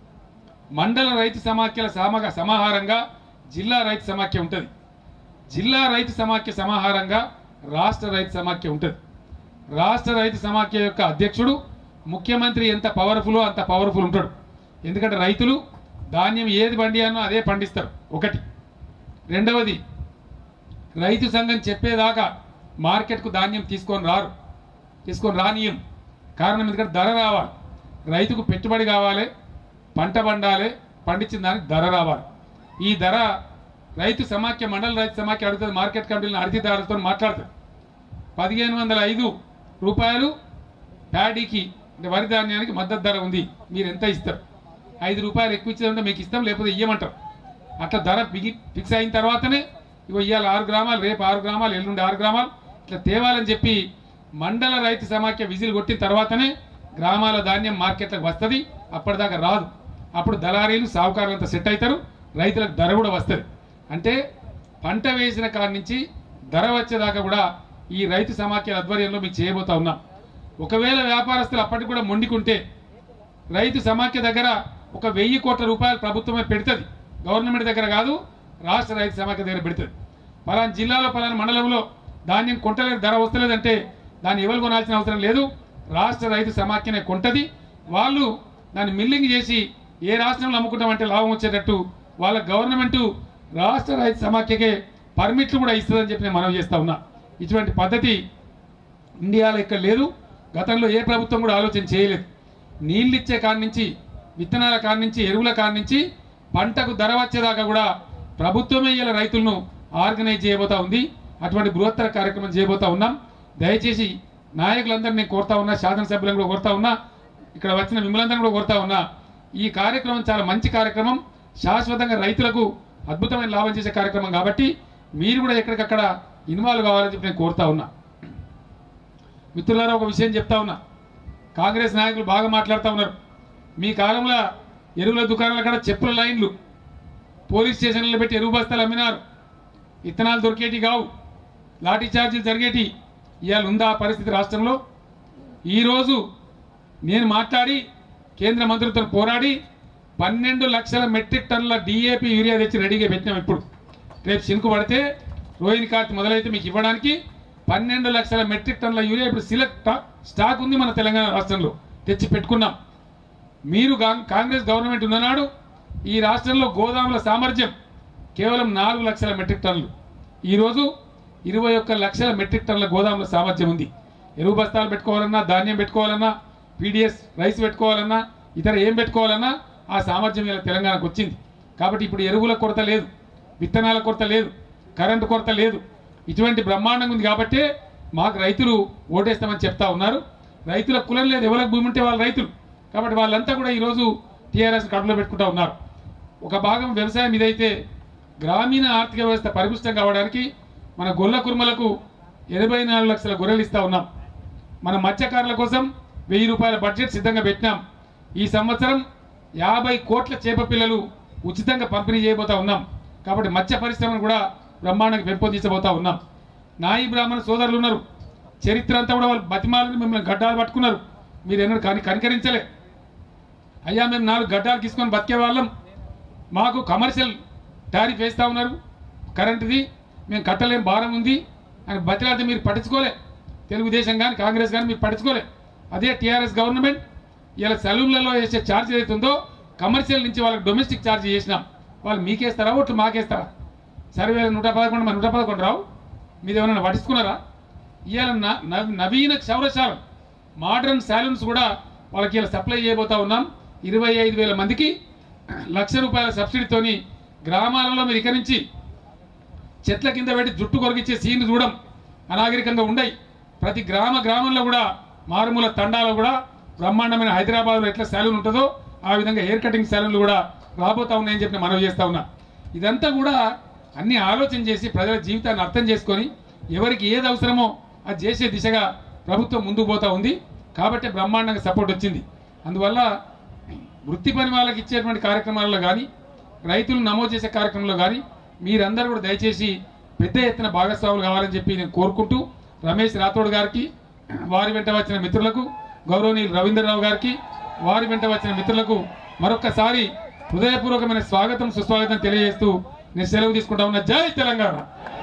మండల రైతు సమాఖ్యల సమగ సమాహారంగా జిల్లా రైతు సమాఖ్య ఉంటుంది జిల్లా రైతు సమాఖ్య సమాహారంగా రాష్ట్ర రైతు సమాఖ్య ఉంటుంది రాష్ట్ర రైతు సమాఖ్య యొక్క అధ్యక్షుడు ముఖ్యమంత్రి ఎంత పవర్ఫుల్ అంత పవర్ఫుల్ ఉంటాడు ఎందుకంటే రైతులు ధాన్యం ఏది పండియానో అదే పండిస్తారు ఒకటి రెండవది రైతు సంఘం చెప్పేదాకా మార్కెట్కు ధాన్యం తీసుకొని రారు తీసుకొని రానియం కారణం ఎందుకంటే ధర రావాలి రైతుకు పెట్టుబడి కావాలి పంట పండాలి పండించిన దానికి ధర రావాలి ఈ ధర రైతు సమాఖ్య మండల రైతు సమాఖ్య అడుగుతుంది మార్కెట్ కమిటీలను అడిగిదారులతో మాట్లాడుతుంది పదిహేను వందల ఐదు రూపాయలు ప్యాడీకి అంటే వరి ధాన్యానికి మద్దతు ధర ఉంది మీరు ఎంత ఇస్తారు ఐదు రూపాయలు ఎక్కువ ఇచ్చేదంటే మీకు ఇస్తాం లేకపోతే ఇయ్యమంటారు అట్లా ధర బిగి ఫిక్స్ అయిన తర్వాతనే ఇగో ఇవాళ ఆరు గ్రామాలు రేపు ఆరు గ్రామాలు ఎల్లుండి ఆరు గ్రామాలు ఇట్లా తేవాలని చెప్పి మండల రైతు సమాఖ్య విజిల్ కొట్టిన తర్వాతనే గ్రామాల ధాన్యం మార్కెట్లకు వస్తుంది అప్పటిదాకా రాదు అప్పుడు దళారీలు సావుకారులంతా సెట్ అవుతారు రైతులకు ధర కూడా వస్తుంది అంటే పంట వేసిన కాడి నుంచి ధర వచ్చేదాకా కూడా ఈ రైతు సమాఖ్య ఆధ్వర్యంలో మీకు చేయబోతా ఉన్నాం ఒకవేళ వ్యాపారస్తులు అప్పటికి కూడా మొండికుంటే రైతు సమాఖ్య దగ్గర ఒక వెయ్యి కోట్ల రూపాయలు ప్రభుత్వమే పెడుతుంది గవర్నమెంట్ దగ్గర కాదు రాష్ట్ర రైతు సమాఖ్య దగ్గర పెడుతుంది పలానా జిల్లాలో పలానా మండలంలో ధాన్యం కొంటలేదు ధర వస్తలేదంటే దాన్ని ఎవరు కొనాల్సిన అవసరం లేదు రాష్ట్ర రైతు సమాఖ్యనే కొంటది వాళ్ళు దాన్ని మిల్లింగ్ చేసి ఏ రాష్ట్రంలో అమ్ముకుంటామంటే లాభం వచ్చేటట్టు వాళ్ళ గవర్నమెంట్ రాష్ట్ర రైతు సమాఖ్యకే పర్మిట్లు కూడా ఇస్తుందని చెప్పి నేను మనవి చేస్తా ఉన్నా ఇటువంటి పద్ధతి ఇండియాలో ఇక్కడ లేదు గతంలో ఏ ప్రభుత్వం కూడా ఆలోచన చేయలేదు నీళ్ళు ఇచ్చే కాడి నుంచి విత్తనాల కాడి నుంచి ఎరువుల కాడి నుంచి పంటకు ధర వచ్చేదాకా కూడా ప్రభుత్వమే ఇలా రైతులను ఆర్గనైజ్ చేయబోతా ఉంది అటువంటి బృహత్తర కార్యక్రమం చేయబోతా ఉన్నాం దయచేసి నాయకులందరినీ నేను కోరుతా ఉన్నా శాసనసభ్యులను కూడా కోరుతా ఉన్నా ఇక్కడ వచ్చిన మిమ్మల్ందరినీ కూడా కోరుతా ఉన్నా ఈ కార్యక్రమం చాలా మంచి కార్యక్రమం శాశ్వతంగా రైతులకు అద్భుతమైన లాభం చేసే కార్యక్రమం కాబట్టి మీరు కూడా ఎక్కడికక్కడ ఇన్వాల్వ్ కావాలని చెప్పి నేను కోరుతా ఉన్నా మిత్రులారా ఒక విషయం చెప్తా ఉన్నా కాంగ్రెస్ నాయకులు బాగా మాట్లాడుతూ ఉన్నారు మీ కాలంలో ఎరువుల దుకాణాల కాడ చెప్పుల లైన్లు పోలీస్ స్టేషన్లో పెట్టి ఎరువు బస్తాలు అమ్మినారు విత్తనాలు దొరికేటి కావు లాఠీ చార్జీలు జరిగేటి ఇవాళ ఉందా ఆ పరిస్థితి రాష్ట్రంలో ఈరోజు నేను మాట్లాడి కేంద్ర మంత్రులతో పోరాడి పన్నెండు లక్షల మెట్రిక్ టన్నుల డిఏపి యూరియా తెచ్చి రెడీగా పెట్టినాం ఇప్పుడు రేపు చినుకు పడితే రోహిణి కార్త్ మొదలైతే మీకు ఇవ్వడానికి పన్నెండు లక్షల మెట్రిక్ టన్నుల యూరియా ఇప్పుడు సిలెక్ట్ స్టాక్ ఉంది మన తెలంగాణ రాష్ట్రంలో తెచ్చి పెట్టుకున్నాం మీరు గా- కాంగ్రెస్ గవర్నమెంట్ ఉన్ననాడు ఈ రాష్ట్రంలో గోదాముల సామర్థ్యం కేవలం నాలుగు లక్షల మెట్రిక్ టన్నులు ఈరోజు ఇరవై ఒక్క లక్షల మెట్రిక్ టన్నుల గోదాముల సామర్థ్యం ఉంది ఎరువు బస్తాలు పెట్టుకోవాలన్నా ధాన్యం పెట్టుకోవాలన్నా పీడిఎస్ రైస్ పెట్టుకోవాలన్నా ఇతర ఏం పెట్టుకోవాలన్నా ఆ సామర్థ్యం ఇలా తెలంగాణకు వచ్చింది కాబట్టి ఇప్పుడు ఎరువుల కొరత లేదు విత్తనాల కొరత లేదు కరెంటు కొరత లేదు ఇటువంటి బ్రహ్మాండంగా ఉంది కాబట్టి మాకు రైతులు ఓటేస్తామని చెప్తా ఉన్నారు రైతుల కులం లేదు ఎవరికి భూమి ఉంటే వాళ్ళ రైతులు కాబట్టి వాళ్ళంతా కూడా ఈరోజు టీఆర్ఎస్ కడుపులో పెట్టుకుంటా ఉన్నారు ఒక భాగం వ్యవసాయం ఇదైతే గ్రామీణ ఆర్థిక వ్యవస్థ పరిపుష్టం కావడానికి మన గొల్ల కుర్మలకు ఎనభై నాలుగు లక్షల గొర్రెలు ఇస్తా ఉన్నాం మన మత్స్యకారుల కోసం వెయ్యి రూపాయల బడ్జెట్ సిద్ధంగా పెట్టినాం ఈ సంవత్సరం యాభై కోట్ల చేప పిల్లలు ఉచితంగా పంపిణీ చేయబోతా ఉన్నాం కాబట్టి మత్స్య పరిశ్రమను కూడా బ్రహ్మాండంగా పెంపొందించబోతా ఉన్నాం నాయి బ్రాహ్మణ సోదరులు ఉన్నారు చరిత్ర అంతా కూడా వాళ్ళు బతిమాలని మిమ్మల్ని గడ్డాలు పట్టుకున్నారు మీరు ఎన్నడూ కని కనికరించలే అయ్యా మేము నాలుగు గడ్డాలు తీసుకొని బతికే వాళ్ళం మాకు కమర్షియల్ టారిఫ్ వేస్తూ ఉన్నారు కరెంటుది మేము కట్టలేం భారం ఉంది అని బతిలాడితే మీరు పట్టించుకోలే తెలుగుదేశం కానీ కాంగ్రెస్ కానీ మీరు పట్టించుకోలే అదే టీఆర్ఎస్ గవర్నమెంట్ ఇలా సెలూన్లలో వేసే ఛార్జ్ ఏదైతుందో కమర్షియల్ నుంచి వాళ్ళకి డొమెస్టిక్ ఛార్జ్ చేసినాం వాళ్ళు మీకేస్తారా ఓట్లు మాకేస్తారా సర్వేలు నూట పదకొండు మరి నూట పదకొండు రావు మీరు ఏమైనా పట్టించుకున్నారా ఇవాళ న- నవ- నవీన క్షౌరశాలం మోడర్న్ సాలూన్స్ కూడా వాళ్ళకి ఇలా సప్లై చేయబోతా ఉన్నాం ఇరవై ఐదు వేల మందికి లక్ష రూపాయల సబ్సిడీతోని గ్రామాలలో మీరు ఇక నుంచి చెట్ల కింద పెట్టి జుట్టు కొరికిచ్చే సీన్ చూడం అనాగరికంగా ఉండయి ప్రతి గ్రామ గ్రామంలో కూడా మారుమూల తండాలో కూడా బ్రహ్మాండమైన హైదరాబాద్లో ఎట్లా శాలూన్ ఉంటుందో ఆ విధంగా హెయిర్ కటింగ్ శాలూన్లు కూడా రాబోతా ఉన్నాయని చెప్పి మనవి చేస్తా ఉన్నా ఇదంతా కూడా అన్ని ఆలోచన చేసి ప్రజల జీవితాన్ని అర్థం చేసుకొని ఎవరికి ఏది అవసరమో అది చేసే దిశగా ప్రభుత్వం ముందుకు పోతా ఉంది కాబట్టి బ్రహ్మాండంగా సపోర్ట్ వచ్చింది అందువల్ల వృత్తి పని వాళ్ళకి ఇచ్చేటువంటి కార్యక్రమాల్లో కానీ రైతులు నమోదు చేసే కార్యక్రమంలో కానీ మీరందరూ కూడా దయచేసి పెద్ద ఎత్తున భాగస్వాములు కావాలని చెప్పి నేను కోరుకుంటూ రమేష్ రాథోడ్ గారికి వారి వెంట వచ్చిన మిత్రులకు గౌరవనీయులు రవీంద్రరావు గారికి వారి వెంట వచ్చిన మిత్రులకు మరొక్కసారి హృదయపూర్వకమైన స్వాగతం సుస్వాగతం తెలియజేస్తూ నేను సెలవు తీసుకుంటా ఉన్న జై తెలంగాణ